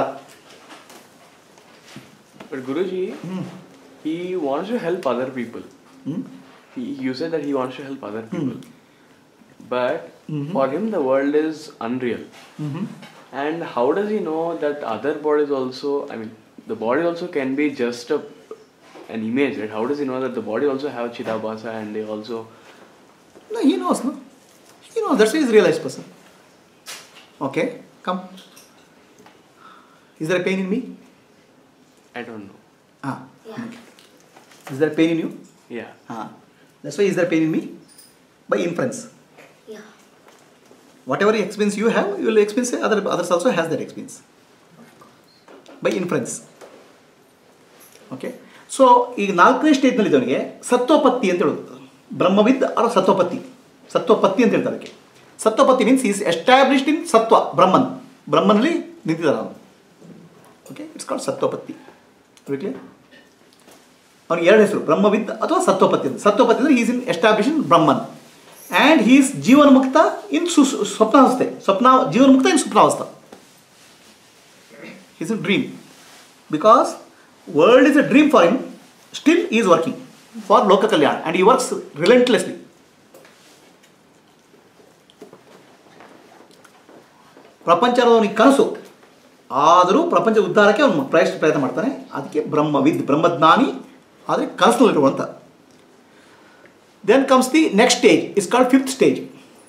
But Guruji, he wants to help other people. Hmm? He, you said that he wants to help other people. But Mhm. for him, the world is unreal. Hmm. And how does he know that other bodies also, I mean, the body also can be just a, an image, right? How does he know that the body also have Chidabhasa and they also. No, he knows, no? He knows, that's why he's a realized person. Okay, come. Is there a pain in me? I don't know. Ah. Yeah. Is there a pain in you? Yeah. Ah. That's why is there pain in me? By inference. Yeah. Whatever experience you have, you will experience other others also has that experience. By inference. Okay so ಈಗ ನಾಲ್ಕನೇ ಸ್ಟೇಜ್ನಲ್ಲಿ ಇದ್ದವನಿಗೆ ಸತ್ವಪತ್ತಿ ಅಂತ ಹೇಳೋದು ಬ್ರಹ್ಮವಿದ್ ಅಥವಾ ಸತ್ವಪತ್ತಿ ಸತ್ವಪತ್ತಿ ಅಂತ ಹೇಳ್ತಾರೆ ಅದಕ್ಕೆ ಸತ್ವಪತ್ತಿ means is established in ಸತ್ವ ಬ್ರಹ್ಮನ್ ಬ್ರಹ್ಮನಲ್ಲಿ ನಿಂತಿದ್ದಾರೆ ಅವನು ಓಕೆ ಇಟ್ಸ್ ಕಾಲ್ಡ್ ಸತ್ವಪತ್ತಿ ಕ್ಲಿಯರ್ ಅವನಿಗೆ ಎರಡು ಹೆಸರು ಬ್ರಹ್ಮವಿದ್ ಅಥವಾ ಸತ್ವಪತಿ ಅಂತ ಸತ್ವಪತಿ ಅಂದರೆ ಈಸ್ ಇನ್ ಎಸ್ಟಾಬ್ಲಿಷ್ ಇನ್ ಬ್ರಹ್ಮನ್ ಆ್ಯಂಡ್ ಹೀಸ್ ಜೀವನ್ ಮುಕ್ತ ಇನ್ ಸು ಸ್ವಪ್ನಾವಸ್ಥೆ ಸ್ವಪ್ನ ಜೀವನ್ ಮುಕ್ತ ಇನ್ ಸ್ವಪ್ನಾವಸ್ಥೆ is in dream because world is a dream for him still is working for ಲೋಕ ಕಲ್ಯಾಣ ಆ್ಯಂಡ್ ಈ ವರ್ಕ್ಸ್ ರಿಲೆಂಟ್ಲೆಸ್ಲಿ ಪ್ರಪಂಚದ ಅವನಿಗೆ ಕನಸು ಆದರೂ ಪ್ರಪಂಚ ಉದ್ಧಾರಕ್ಕೆ ಅವನು ಪ್ರಯತ್ನ ಪ್ರಯತ್ನ ಮಾಡ್ತಾನೆ ಅದಕ್ಕೆ ಬ್ರಹ್ಮವಿದ್ ಬ್ರಹ್ಮಜ್ಞಾನಿ ಆದರೆ ಕನಸಿನಲ್ಲಿರುವಂಥ then comes the next stage is called fifth stage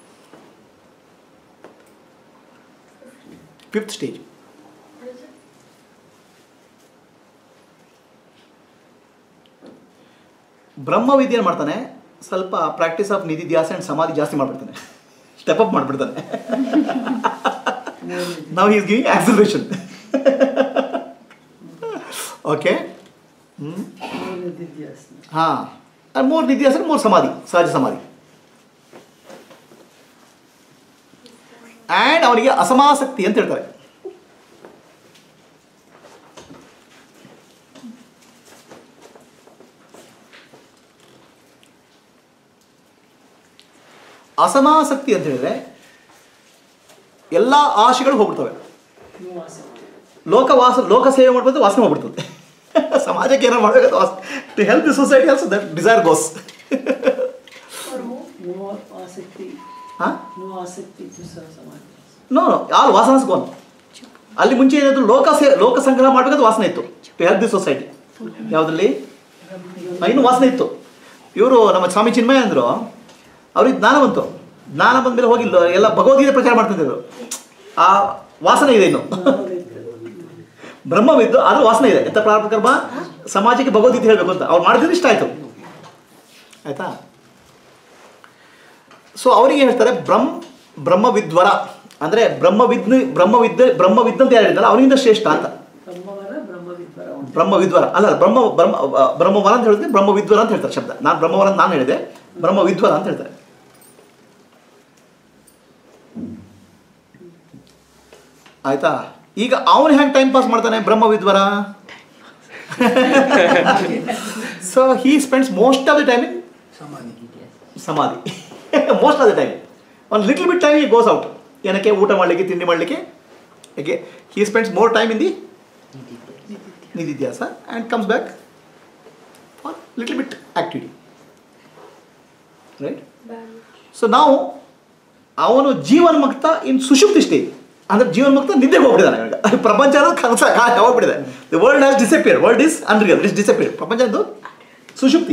fifth stage What is it? ಬ್ರಹ್ಮವಿದ್ಯೆ ಮಾಡ್ತಾನೆ ಸ್ವಲ್ಪ ಪ್ರಾಕ್ಟೀಸ್ ಆಫ್ ನಿಧಿ ಧ್ಯಾಸ ಆ್ಯಂಡ್ ಸಮಾಧಿ ಜಾಸ್ತಿ ಮಾಡಿಬಿಡ್ತಾನೆ ಸ್ಟೆಪ್ ಅಪ್ ಮಾಡಿಬಿಡ್ತಾನೆ ನಾವು ಈಸ್ ಗಿವಿಂಗ್ ಆಕ್ಸಲರೇಷನ್ ಓಕೆ ಹ್ಞೂ ಹಾಂ ಮೂರು ನಿಧ್ಯಾಸನ ಮೂರು ಸಮಾಧಿ ಸಹಜ ಸಮಾಧಿ ಆ್ಯಂಡ್ ಅವನಿಗೆ ಅಸಮಾಸಕ್ತಿ ಅಂತ ಹೇಳ್ತಾರೆ ಅಸಮಾಸಕ್ತಿ ಅಂತ ಹೇಳಿದ್ರೆ ಎಲ್ಲ ಆಶೆಗಳು ಹೋಗ್ಬಿಡ್ತವೆ ಲೋಕವಾಸ ಲೋಕ ಸೇವೆ ಮಾಡ್ಬೋದು ವಾಸನೆ ಹೋಗ್ಬಿಡ್ತದೆ ಸಮಾಜಕ್ಕೆ ಏನೋ ಮಾಡಬೇಕು ವಾಸ to help the society also that desire goes For who? No ಆಸಕ್ತಿ ಹಾಂ ನೋ ಆಸಕ್ತಿ to serve ಸಮಾಜ ನೋ ಆಲ್ ವಾಸನಸ್ ಗೋನ್ ಅಲ್ಲಿ ಮುಂಚೆ ಏನಾದ್ರು ಲೋಕ ಸೇ ಲೋಕ ಸಂಗ್ರಹ ಮಾಡಬೇಕಾದ ವಾಸನೆ ಇತ್ತು ಟು ಹೆಲ್ಪ್ ದಿ ಸೊಸೈಟಿ ಯಾವುದ್ರಲ್ಲಿ ಇನ್ನೂ ವಾಸನೆ ಇತ್ತು ಇವರು ನಮ್ಮ ಸ್ವಾಮಿ ಚಿನ್ಮಯ ಅಂದರು ಅವ್ರಿಗೆ ಜ್ಞಾನ ಬಂತು ಜ್ಞಾನ ಬಂದ ಮೇಲೆ ಹೋಗಿ ಲ- ಎಲ್ಲ ಭಗವದ್ಗೀತೆ ಪ್ರಚಾರ ಮಾಡ್ತಿದ್ರು ಆ ವಾಸನೆ ಇದೆ ಇನ್ನು ಬ್ರಹ್ಮವಿದ್ದು ಆದ್ರೂ ವಾಸನೆ ಇದೆ ಎಂತ ಪ್ರಾರಂಭ ಕರ್ಮ ಸಮಾಜಕ್ಕೆ ಭಗವದ್ಗೀತೆ ಹೇಳಬೇಕು ಅಂತ ಅವ್ರು ಮಾಡಿದ್ರೆ ಇಷ್ಟ ಆಯಿತು ಆಯ್ತಾ ಸೊ ಅವರಿಗೆ ಹೇಳ್ತಾರೆ ಬ್ರಹ್ಮ ಬ್ರಹ್ಮವಿದ್ವರ ಅಂದರೆ ಬ್ರಹ್ಮವಿದ್ನ ಬ್ರಹ್ಮವಿದ್ದ ಬ್ರಹ್ಮವಿದ್ದ ಅಂತ ಯಾರು ಹೇಳಿದಾರೆ ಅವನಿಂದ ಶ್ರೇಷ್ಠ ಅಂತ ಬ್ರಹ್ಮವರ ಬ್ರಹ್ಮವಿದ್ವರ ಉಂಟು ಬ್ರಹ್ಮವಿದ್ವರ ಅಲ್ಲ ಬ್ರಹ್ಮ ಬ್ರಹ್ಮ ಬ್ರಹ್ಮವರ ಅಂತ ಹೇಳಿದ್ರೆ ಬ್ರಹ್ಮವಿದ್ವರ ಅಂತ ಹೇಳ್ತಾರೆ ಶಬ್ದ ನಾನು ಬ್ರಹ್ಮವರ ಅಂತ ನಾನು ಹೇಳಿದೆ ಬ್ರಹ್ಮವಿದ್ವರ ಅಂತ ಹೇಳ್ತಾರೆ ಆಯ್ತಾ ಈಗ ಅವನು ಹೆಂಗೆ ಟೈಮ್ ಪಾಸ್ ಮಾಡ್ತಾನೆ ಬ್ರಹ್ಮವಿದ್ವರ so he spends most of the time in Samadhi. ಸಮಾಧಿ ಮೋಸ್ಟ್ ಆಫ್ ದ ಟೈಮ್ ಒಂದು ಲಿಟಲ್ ಬಿಟ್ ಟೈಮ್ ಈ ಗೋಸ್ ಔಟ್ ಏನಕ್ಕೆ ಊಟ ಮಾಡಲಿಕ್ಕೆ ತಿಂಡಿ ಮಾಡಲಿಕ್ಕೆ ಯಾಕೆ he spends more time in the ನಿಧಿಧ್ಯಾಸ and comes back for little bit activity right Balance. So ನಾವು ಅವನು ಜೀವನ್ಮುಕ್ತ ಇನ್ ಸುಷುಪ್ತಿ ಸ್ಟೇಜ್ ಅಂದ್ರೆ ಜೀವನ್ಮುಕ್ತ ನಿದ್ದೆಗೆ ಹೋಗ್ಬಿಟ್ಟಿದ್ದಾನೆ ಇವಾಗ ಪ್ರಪಂಚ ಅನ್ನೋದು ಕನಸ ಹೋಗ್ಬಿಟ್ಟಿದೆ the world has disappear world is unreal is disappear ಪ್ರಪಂಚ ಅದು ಸುಷುಪ್ತಿ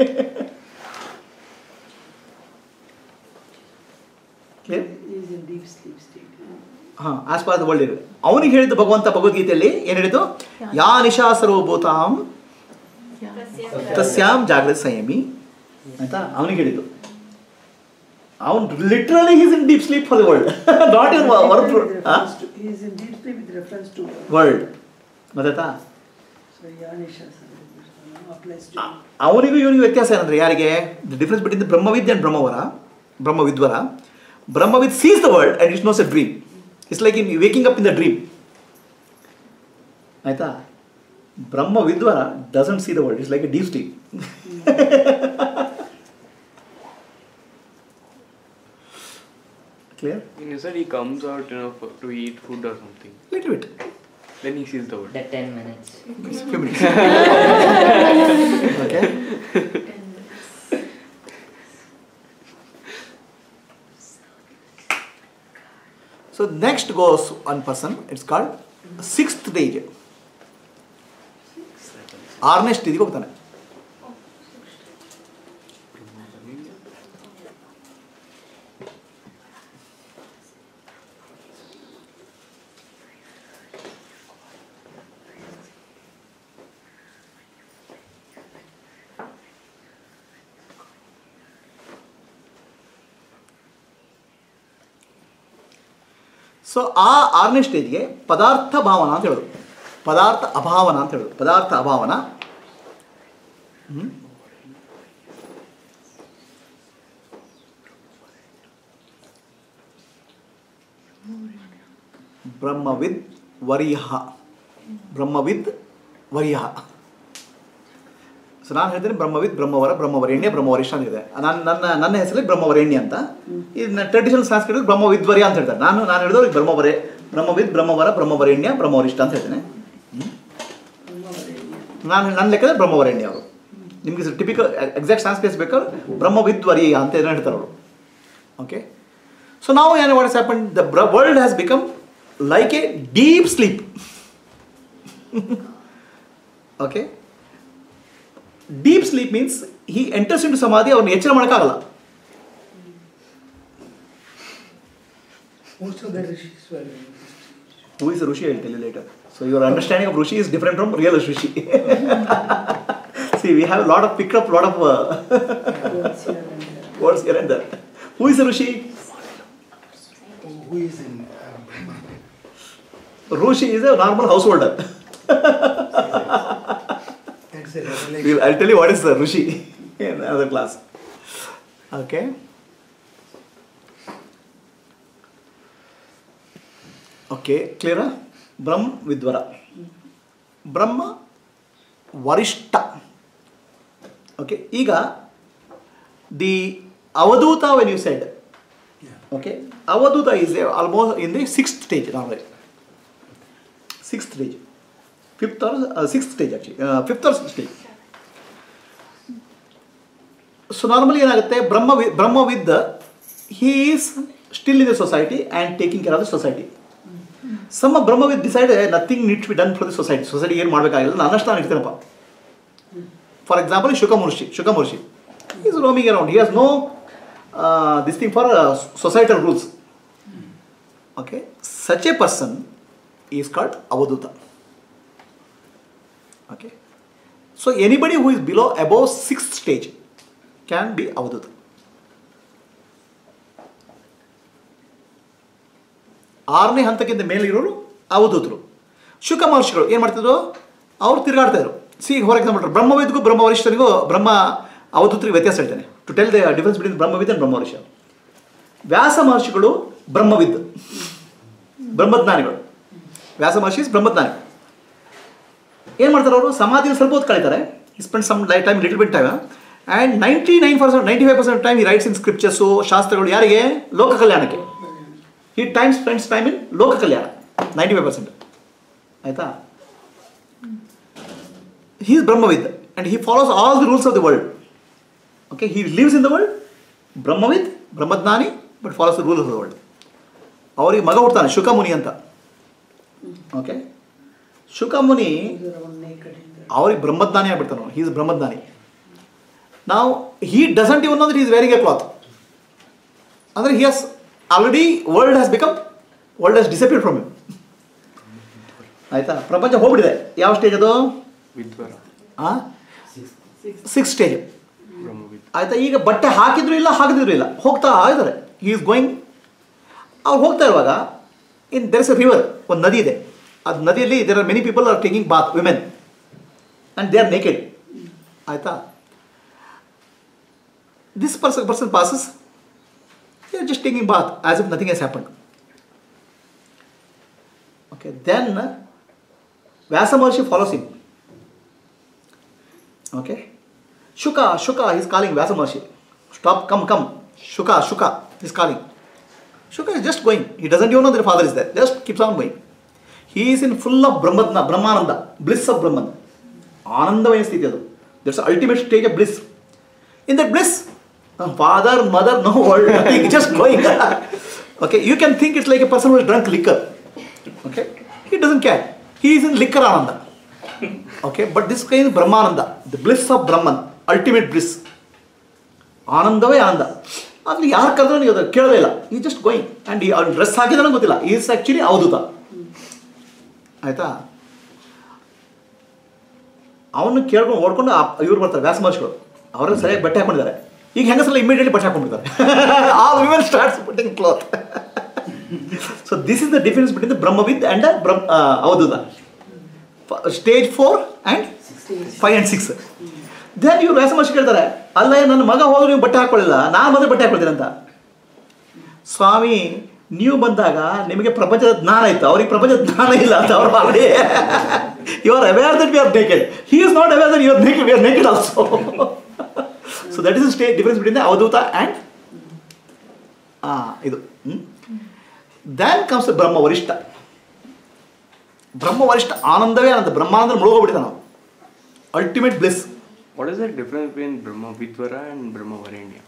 clear is in deep sleep state ಹಾಂ ಆಸ್ ಪಾರ್ ದ ವರ್ಲ್ಡ್ ಇದೆ ಅವನಿಗೆ ಹೇಳಿದ್ದು ಭಗವಂತ ಭಗವದ್ಗೀತೆಯಲ್ಲಿ ಏನು ಹೇಳಿದ್ದು ಯಾ ನಿಶಾ ಸರ್ವಭೂತಾಂ ತಸ್ಯಾಂ ಜಾಗೃತ ಸಂಯಮಿ ಆಯ್ತಾ ಅವನಿಗೆ ಹೇಳಿದ್ದು ಅವನು literally is in deep sleep for the world not in work is in deep sleep with reference to world ಗೊತ್ತಾಯ್ತಾ ಸೊ ಯಾನಿಶ ಅಪ್ಲೈಸ್ ಟು ಅವನಿಗೂ ಇವನಿಗೂ ವ್ಯತ್ಯಾಸ ಏನಂದ್ರೆ ಯಾರಿಗೆ ದ ಡಿಫ್ರೆನ್ಸ್ ಬಿಟ್ವೀನ್ ದ ಬ್ರಹ್ಮವಿದ್ಯೆ ಅಂಡ್ ಬ್ರಹ್ಮವರ ಬ್ರಹ್ಮವಿದ್ವರ ಬ್ರಹ್ಮವಿದ್ sees the world and it's knows a dream it's like in waking up in the dream ಆಯಿತಾ ಬ್ರಹ್ಮ ವಿದ್ವಾರ doesn't see the world it's like a deep steam clear You said he comes out, you know, for, to eat food or something. Little bit Then he sees the world. The 10 minutes. few minutes. okay. So next goes one person. It's called sixth stage. ಆರನೇ ಸ್ಟೇಜಿಗೆ ಹೋಗ್ತಾನೆ so ಆ ಆರನೇ ಸ್ಟೇಜ್ಗೆ ಪದಾರ್ಥ ಭಾವನ ಅಂತ ಹೇಳೋದು ಪದಾರ್ಥ ಅಭಾವನ ಅಂತ ಹೇಳೋದು ಪದಾರ್ಥ ಅಭಾವನ ಹ್ಮ್? ಬ್ರಹ್ಮವಿದ್ ವರಿಯ ಬ್ರಹ್ಮವಿದ್ ವರಿಯ ಸೊ ನಾನು ಹೇಳ್ತೀನಿ ಬ್ರಹ್ಮವಿದ್ ಬ್ರಹ್ಮವರ ಬ್ರಹ್ಮವರೇಣ್ಯ ಬ್ರಹ್ಮವರಿಷ್ಠ ಅಂತ ಇದೆ ನಾನು ನನ್ನ ನನ್ನ ಹೆಸರಲ್ಲಿ ಬ್ರಹ್ಮವರೇಣ್ಯ ಅಂತ ಇದನ್ನ ಟ್ರೆಡಿಷನಲ್ ಸಂಸ್ಕೃತ ಬ್ರಹ್ಮವಿದ್ವರ್ಯ ಅಂತ ಹೇಳ್ತಾರೆ ನಾನು ನಾನು ಹೇಳಿದವ್ರಿಗೆ ಬ್ರಹ್ಮವರೇ ಬ್ರಹ್ಮವಿದ್ ಬ್ರಹ್ಮವರ ಬ್ರಹ್ಮವರೇಣ್ಯ ಬ್ರಹ್ಮವರಿಷ್ಠ ಅಂತ ಹೇಳ್ತೇನೆ ಹ್ಮ್? ನಾನು ನನ್ನ ಲೆಕ್ಕದಲ್ಲಿ ಬ್ರಹ್ಮವರೇಣ್ಯ ಅವರು ನಿಮಗೆ ಟಿಪಿಕಲ್ ಎಕ್ಸಾಕ್ಟ್ ಸಾನ್ಸ್ಕ್ರೇಸ್ ಬೇಕಾದ್ರೆ ಬ್ರಹ್ಮವಿದ್ವರ್ಯ ಅಂತ ಏನೋ ಹೇಳ್ತಾರೆ ಅವರು ಓಕೆ ಸೊ ನಾವು ಏನು what happen the world has become like a deep sleep okay deep sleep means he enters into ಸಮಾಧಿ ಅವ್ರನ್ನ ಎಚ್ಚರ ಮಾಡೋಕ್ಕಾಗಲ್ಲ Most of the rishis were in this stage. Who is Rishi? I'll tell you later. So your understanding of Rishi is different from real Rishi. See, we have a lot of picked up lot of uh, words here and there. Who is a Rishi? Who who is in uh, Brahma? Rishi is a normal householder. That's a revelation. We'll- I'll tell you what is the Rishi in another class. Okay. Okay ಕ್ಲಿಯರಾ ಬ್ರಹ್ಮ ವಿದ್ವರ ಬ್ರಹ್ಮ ವರಿಷ್ಠ okay ಈಗ the ಅವಧೂತ when you said Yeah. Okay ಅವಧೂತ is almost in the sixth stage normally sixth stage fifth or sixth stage actually fifth or stage so normally ಏನಾಗುತ್ತೆ ಬ್ರಹ್ಮ ವಿ ಬ್ರಹ್ಮವಿದ್ದ he is still in the society and taking care of the society some ಬ್ರಹ್ಮವಿದ್ decide nothing need to be done for the society society ಏನು ಮಾಡಬೇಕಾಗಿಲ್ಲ ನನ್ನಷ್ಟು ನಾನು ಇರ್ತೀನಪ್ಪ for example Shukamaharshi Shukamaharshi is roaming around he has no this thing for societal rules okay such a person is called ಅವಧೂತ okay so anybody who is below above sixth stage can be ಅವಧೂತ ಆರನೇ ಹಂತಕ್ಕಿಂತ ಮೇಲಿರೋರು ಅವಧೂತರು ಶುಕ ಮಹರ್ಷಿಗಳು ಏನು ಮಾಡ್ತಿದ್ರು ಅವ್ರು ತಿರುಗಾಡ್ತಾ ಇದ್ರು ಸಿ ಫಾರ್ ಎಕ್ಸಾಂಪಲ್ ಬ್ರಹ್ಮವಿದ್ಗೂ ಬ್ರಹ್ಮವರಿಷ್ಠನಿಗೂ ಬ್ರಹ್ಮ ಅವಧೂತರಿಗೆ ವ್ಯತ್ಯಾಸ ಹೇಳ್ತೇನೆ to tell the difference between ಬ್ರಹ್ಮವಿದ್ ಅಂಡ್ ಬ್ರಹ್ಮವರಿಷ್ಠ ವ್ಯಾಸ ಮಹರ್ಷಿಗಳು ಬ್ರಹ್ಮವಿದ್ ಬ್ರಹ್ಮಜ್ಞಾನಿಗಳು ವ್ಯಾಸ ಮಹರ್ಷಿ is ಬ್ರಹ್ಮಜ್ಞಾನಿ ಏನು ಮಾಡ್ತಾರೆ ಅವರು ಸಮಾಧಿಯಲ್ಲಿ ಸ್ವಲ್ಪ ಹೊತ್ತು ಕಳೀತಾರೆ ಸ್ಪೆಂಡ್ ಸಮ್ ಲೈ time little bit time and ninety nine percent ninety five percent time ಈ ರೈಟ್ಸ್ ಇನ್ ಸ್ಕ್ರಿಪ್ಚರ್ಸು ಶಾಸ್ತ್ರಗಳು ಯಾರಿಗೆ ಲೋಕ ಕಲ್ಯಾಣಕ್ಕೆ ಈ ಟೈಮ್ ಸ್ಪೆಂಡ್ಸ್ ಟೈಮ್ ಇನ್ ಲೋಕ ಕಲ್ಯಾಣ ನೈಂಟಿ ಫೈವ್ ಪರ್ಸೆಂಟ್ ಆಯಿತಾ ಹೀ ಇಸ್ ಬ್ರಹ್ಮವಿದ್ and he follows all the rules of the world okay he lives in the world ಬ್ರಹ್ಮವಿದ್ ಬ್ರಹ್ಮಜ್ಞಾನಿ but follows the rules of the world ಅವರಿಗೆ ಮಗ ಹುಡ್ತಾನೆ ಶುಕಮುನಿ ಅಂತ okay ಶುಕಮುನಿ ಅವ್ರಿಗೆ ಬ್ರಹ್ಮಜ್ಞಾನಿ ಆಗ್ಬಿಡ್ತಾನೆ he is ಬ್ರಹ್ಮಜ್ಞಾನಿ ನಾವು ಹೀ ಡಸಂಟ್ ಇವನ್ ಅಂದ್ರೆ ಈಸ್ ವೇರಿಂಗ್ ಎ ಕ್ಲಾತ್ ಅಂದರೆ he has already world has become world has disappear from him ಆಯ್ತಾ ಪ್ರಪಂಚ ಹೋಗ್ಬಿಟ್ಟಿದೆ ಯಾವ ಸ್ಟೇಜ್ ಅದು Vidvara. ಆ ಸಿಕ್ಸ್ ಸ್ಟೇಜ್ Brahmavid. ಆಯ್ತಾ ಈಗ ಬಟ್ಟೆ ಹಾಕಿದ್ರು ಇಲ್ಲ ಹಾಕಿದ್ರು ಇಲ್ಲ ಹೋಗ್ತಾ ಇದ್ದಾರೆ ಹಿ ಈಸ್ ಗೋಯಿಂಗ್ ಅವ್ರು ಹೋಗ್ತಾ ಇರುವಾಗ in there is a river ಒಂದು ನದಿ ಇದೆ ಅದು ನದಿಯಲ್ಲಿ there are many people are taking bath women and they are naked ಆಯಿತಾ this person person passes they are just taking bath as if nothing has happen okay then Vyasa Maharshi follows him. Okay? Shuka, Shuka, he's calling Vyasa Maharshi. Stop, come, come. Shuka, Shuka, he's calling. Shuka is just going. He doesn't even know that father is there. Just keeps on going. He is in full of Brahmadna, Brahmananda, bliss of Brahman. ಆನಂದಮಯ ಸ್ಥಿತಿ ಅದು that's ultimate stage of bliss in that bliss father mother no world nothing just going okay you can think it's like a person will drunk liquor okay he doesn't care he is in liquor ಆನಂದ okay but this ಕೈ ಬ್ರಹ್ಮಾನಂದ the bliss of ಬ್ರಹ್ಮನ್ ultimate bliss ಆನಂದವೇ ಆನಂದ ಅಲ್ಲಿ ಯಾರು ಕರೆದ್ರೆ ನೀವು ಅದು ಕೇಳೋದೇ ಇಲ್ಲ ಈ ಜಸ್ಟ್ ಗೋಯಿಂಗ್ ಆ್ಯಂಡ್ ಈ ಅವ್ನು ಡ್ರೆಸ್ ಹಾಕಿದ್ರೆ ಗೊತ್ತಿಲ್ಲ ಈಸ್ ಆ್ಯಕ್ಚುಲಿ ಅವಧೂತ ಆಯಿತಾ ಅವನು ಕೇಳ್ಕೊಂಡು ಓಡ್ಕೊಂಡು ಇವ್ರು ಬರ್ತಾರೆ ವ್ಯಾಸ ಮಹರ್ಷಿಗಳು ಅವರೆಲ್ಲ ಸರಿಯಾಗಿ ಬಟ್ಟೆ ಹಾಕೊಂಡಿದ್ದಾರೆ ಈಗ ಹೆಂಗಸಲ್ಲ ಇಮಿಡಿಯೇಟ್ಲಿ ಬಟ್ಟೆ ಹಾಕೊಂಡ್ಬಿಡ್ತಾರೆ ಆ women starts putting cloth so this is the difference between the ಬ್ರಹ್ಮವಿದ್ ಆ್ಯಂಡ್ ಬ್ರಹ್ಮ ಅವಧೂತ stage four and five and six then ಇವ್ರು ವ್ಯಾಸ ಮಹರ್ಷಿ ಕೇಳ್ತಾರೆ ಅಲ್ಲ ನನ್ನ ಮಗ ಹೋದ್ರು ನೀವು ಬಟ್ಟೆ ಹಾಕೊಳ್ಳಿಲ್ಲ ನಾನು ಬಂದರೆ ಬಟ್ಟೆ ಹಾಕೊಳ್ತೀನಿ ಅಂತ ಸ್ವಾಮಿ ನೀವು ಬಂದಾಗ ನಿಮಗೆ ಪ್ರಪಂಚದ ಜ್ಞಾನ ಇತ್ತು ಅವ್ರಿಗೆ ಪ್ರಪಂಚದ ಜ್ಞಾನ ಇಲ್ಲ ಅಂತ ಅವ್ರು already you are aware that we are naked he is not aware that you are naked we are naked also so that is stay difference between ಅವಧೂತ ಆ್ಯಂಡ್ ಇದು ದ್ಯಾನ್ ಕಮ್ಸ್ ಬ್ರಹ್ಮ ವರಿಷ್ಠ ಬ್ರಹ್ಮ ವರಿಷ್ಠ ಆನಂದವೇ ಆನಂದ ಬ್ರಹ್ಮಾನಂದ ಮುಳುಗೋಗ್ಬಿಟ್ಟಿದ್ದ ನಾವು ultimate bliss What is the difference between Brahma Vidvara and Brahma Varenya?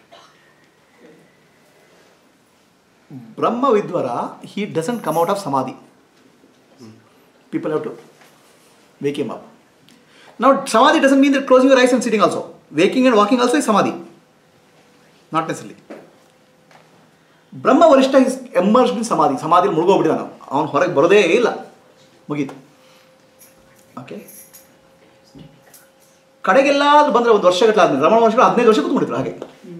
Brahma Vidvara, he doesn't come out of samadhi. People have to wake him up. Now, samadhi doesn't mean that closing your eyes and sitting also. Waking and walking also is samadhi. Not necessarily. ಬ್ರಹ್ಮ ವರಿಷ್ಠ is ಎಮ್ಮರ್ಸ್ಡ್ ಇನ್ ಸಮಾಧಿ ಸಮಾಧಿಲಿ ಮುಳುಗೋಗ್ಬಿಟ್ಟಿದ್ದಾನೆ ನಾವು ಅವನು ಹೊರಗೆ ಬರೋದೇ ಇಲ್ಲ ಮುಗೀತು okay ಕಡೆಗೆಲ್ಲಾದ್ರೂ ಬಂದರೆ ಒಂದು ವರ್ಷಗಟ್ಟಲೆ ಆದ್ಮೇಲೆ ರಮಣ ಮಹರ್ಷಿಗಳು ಹದಿನೈದು ವರ್ಷ ಕೂತ್ಕೊಂಡಿದ್ರು ಹಾಗೆ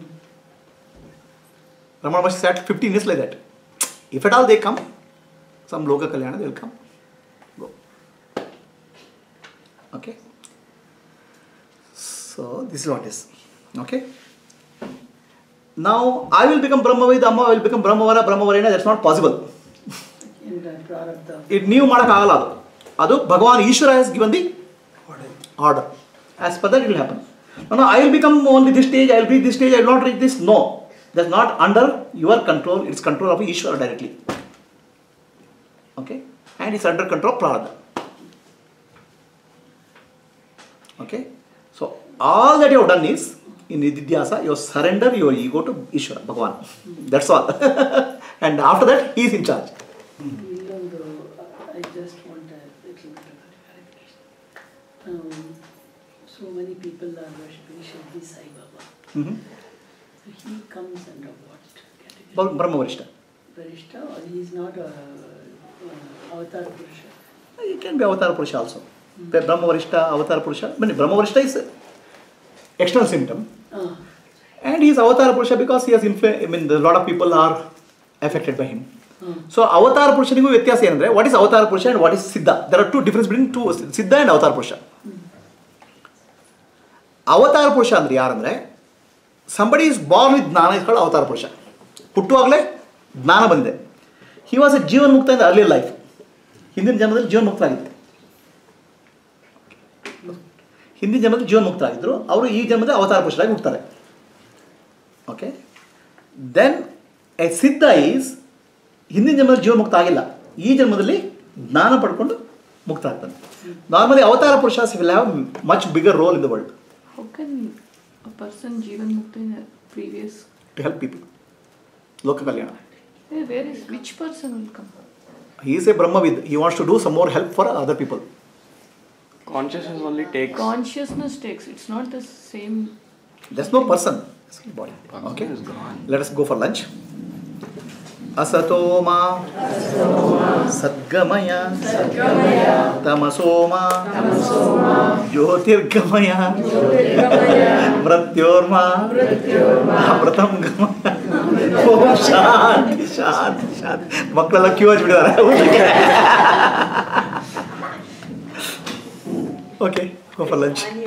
Ramana Maharshi sat 15 years like that. If at all they come, some Loka Kalyana, they will come. Go. Okay. So this is what is. Okay. Now I will become Brahmavid, Amma will become Brahmavara, Brahmavarena, that's not possible. in the ಪ್ರಾರಬ್ಧ ಇದು ನೀವು ಮಾಡೋಕ್ಕಾಗಲ್ಲ ಅದು ಅದು Bhagavan Ishwara has given the Order. Order as per that it will happen no I will become only this stage I will be this stage I will not reach this no that not under your control it's control of Ishwara directly okay and it's under control ಪ್ರಾರಬ್ಧ okay so all that you done is in ನಿಧಿಧ್ಯಾಸ you surrender your ego to Ishwara Bhagavan that's all and after that is in charge ಇಲ್ಲೊಂದು I just want little bit of clarification so many people are worshipping Shirdi Sai Baba So he comes under what category? ಬ್ರಹ್ಮ ವರಿಷ್ಠ Varishta or he is not a uh, avatar Purusha? It can be Avatar Purusha also. Brahma Varishta, Avatar Purusha. But Brahma Varishta is external symptom. Ah, And he is Avatar Purusha because he has influence, I mean, a lot of people are affected by him. ah. So ಅವತಾರ ಪುರುಷನಿಗೂ ವ್ಯತ್ಯಾಸ ಏನಂದ್ರೆ what is ಅವತಾರ ಪುರುಷ and what is ಸಿದ್ಧ there are two difference between two ಸಿದ್ಧ and ಅವತಾರ ಪುರುಷ ಅವತಾರ ಪುರುಷ ಅಂದ್ರೆ ಯಾರಂದ್ರೆ ಸಂಬಡಿ ಇಸ್ ಬಾರ್ನ್ ವಿತ್ ಜ್ಞಾನ ಇಸ್ಕೊಳ್ಳೋ ಅವತಾರ ಪುರುಷ ಹುಟ್ಟುವಾಗಲೇ ಜ್ಞಾನ ಬಂದಿದೆ ಹಿ ವಾಸ್ ಎ ಜೀವನ್ ಮುಕ್ತ ಇನ್ ಅರ್ಲಿ ಲೈಫ್ ಹಿಂದಿನ ಜನ್ಮದಲ್ಲಿ ಜೀವನ್ ಮುಕ್ತ ಆಗಿತ್ತು ಹಿಂದಿನ ಜನ್ಮದಲ್ಲಿ ಜೀವನ್ ಮುಕ್ತ ಆಗಿದ್ರು ಅವರು ಈ ಜನ್ಮದಲ್ಲಿ ಅವತಾರ ಪುರುಷರಾಗಿ ಹುಡ್ತಾರೆ ಓಕೆ ದೆನ್ ಎ ಸಿದ್ಧ ಈಸ್ ಹಿಂದಿನ ಜನ್ಮದಲ್ಲಿ ಜೀವ ಮುಕ್ತ ಆಗಿಲ್ಲ ಈ ಜನ್ಮದಲ್ಲಿ ಜ್ಞಾನ ಪಡ್ಕೊಂಡು ಮುಕ್ತ ಆಗ್ತಾನೆ ನಾರ್ಮಲಿ ಅವತಾರ ಪುರುಷ will have much bigger role in the world How can a person Jivan Mukta in a previous to help people ಲೋಕ ಕಲ್ಯಾಣ Eh, where is which person will come? He is a ಬ್ರಹ್ಮವಿದ್ he wants to do some more help for other people Consciousness only takes. Consciousness takes. It's not the same. Thus no person body okay let us go for lunch ಅಸತೋಮ ಸದ್ಗಮಯ ತಮಸೋಮ ಜ್ಯೋತಿರ್ಗಮಯ ಮೃತ್ಯೋರ್ಮ ಅಮೃತಂ ಗಮಯ ಓಂ ಶಾಂತಿ ಶಾಂತಿ ಶಾಂತಿ ಮಕ್ಕಳೆಲ್ಲ ಕ್ಯೂ ಹಚ್ಬಿಟ್ಟಿದ್ದಾರೆ ಓಕೆ ಗೋ ಫಾರ್ ಲಂಚ್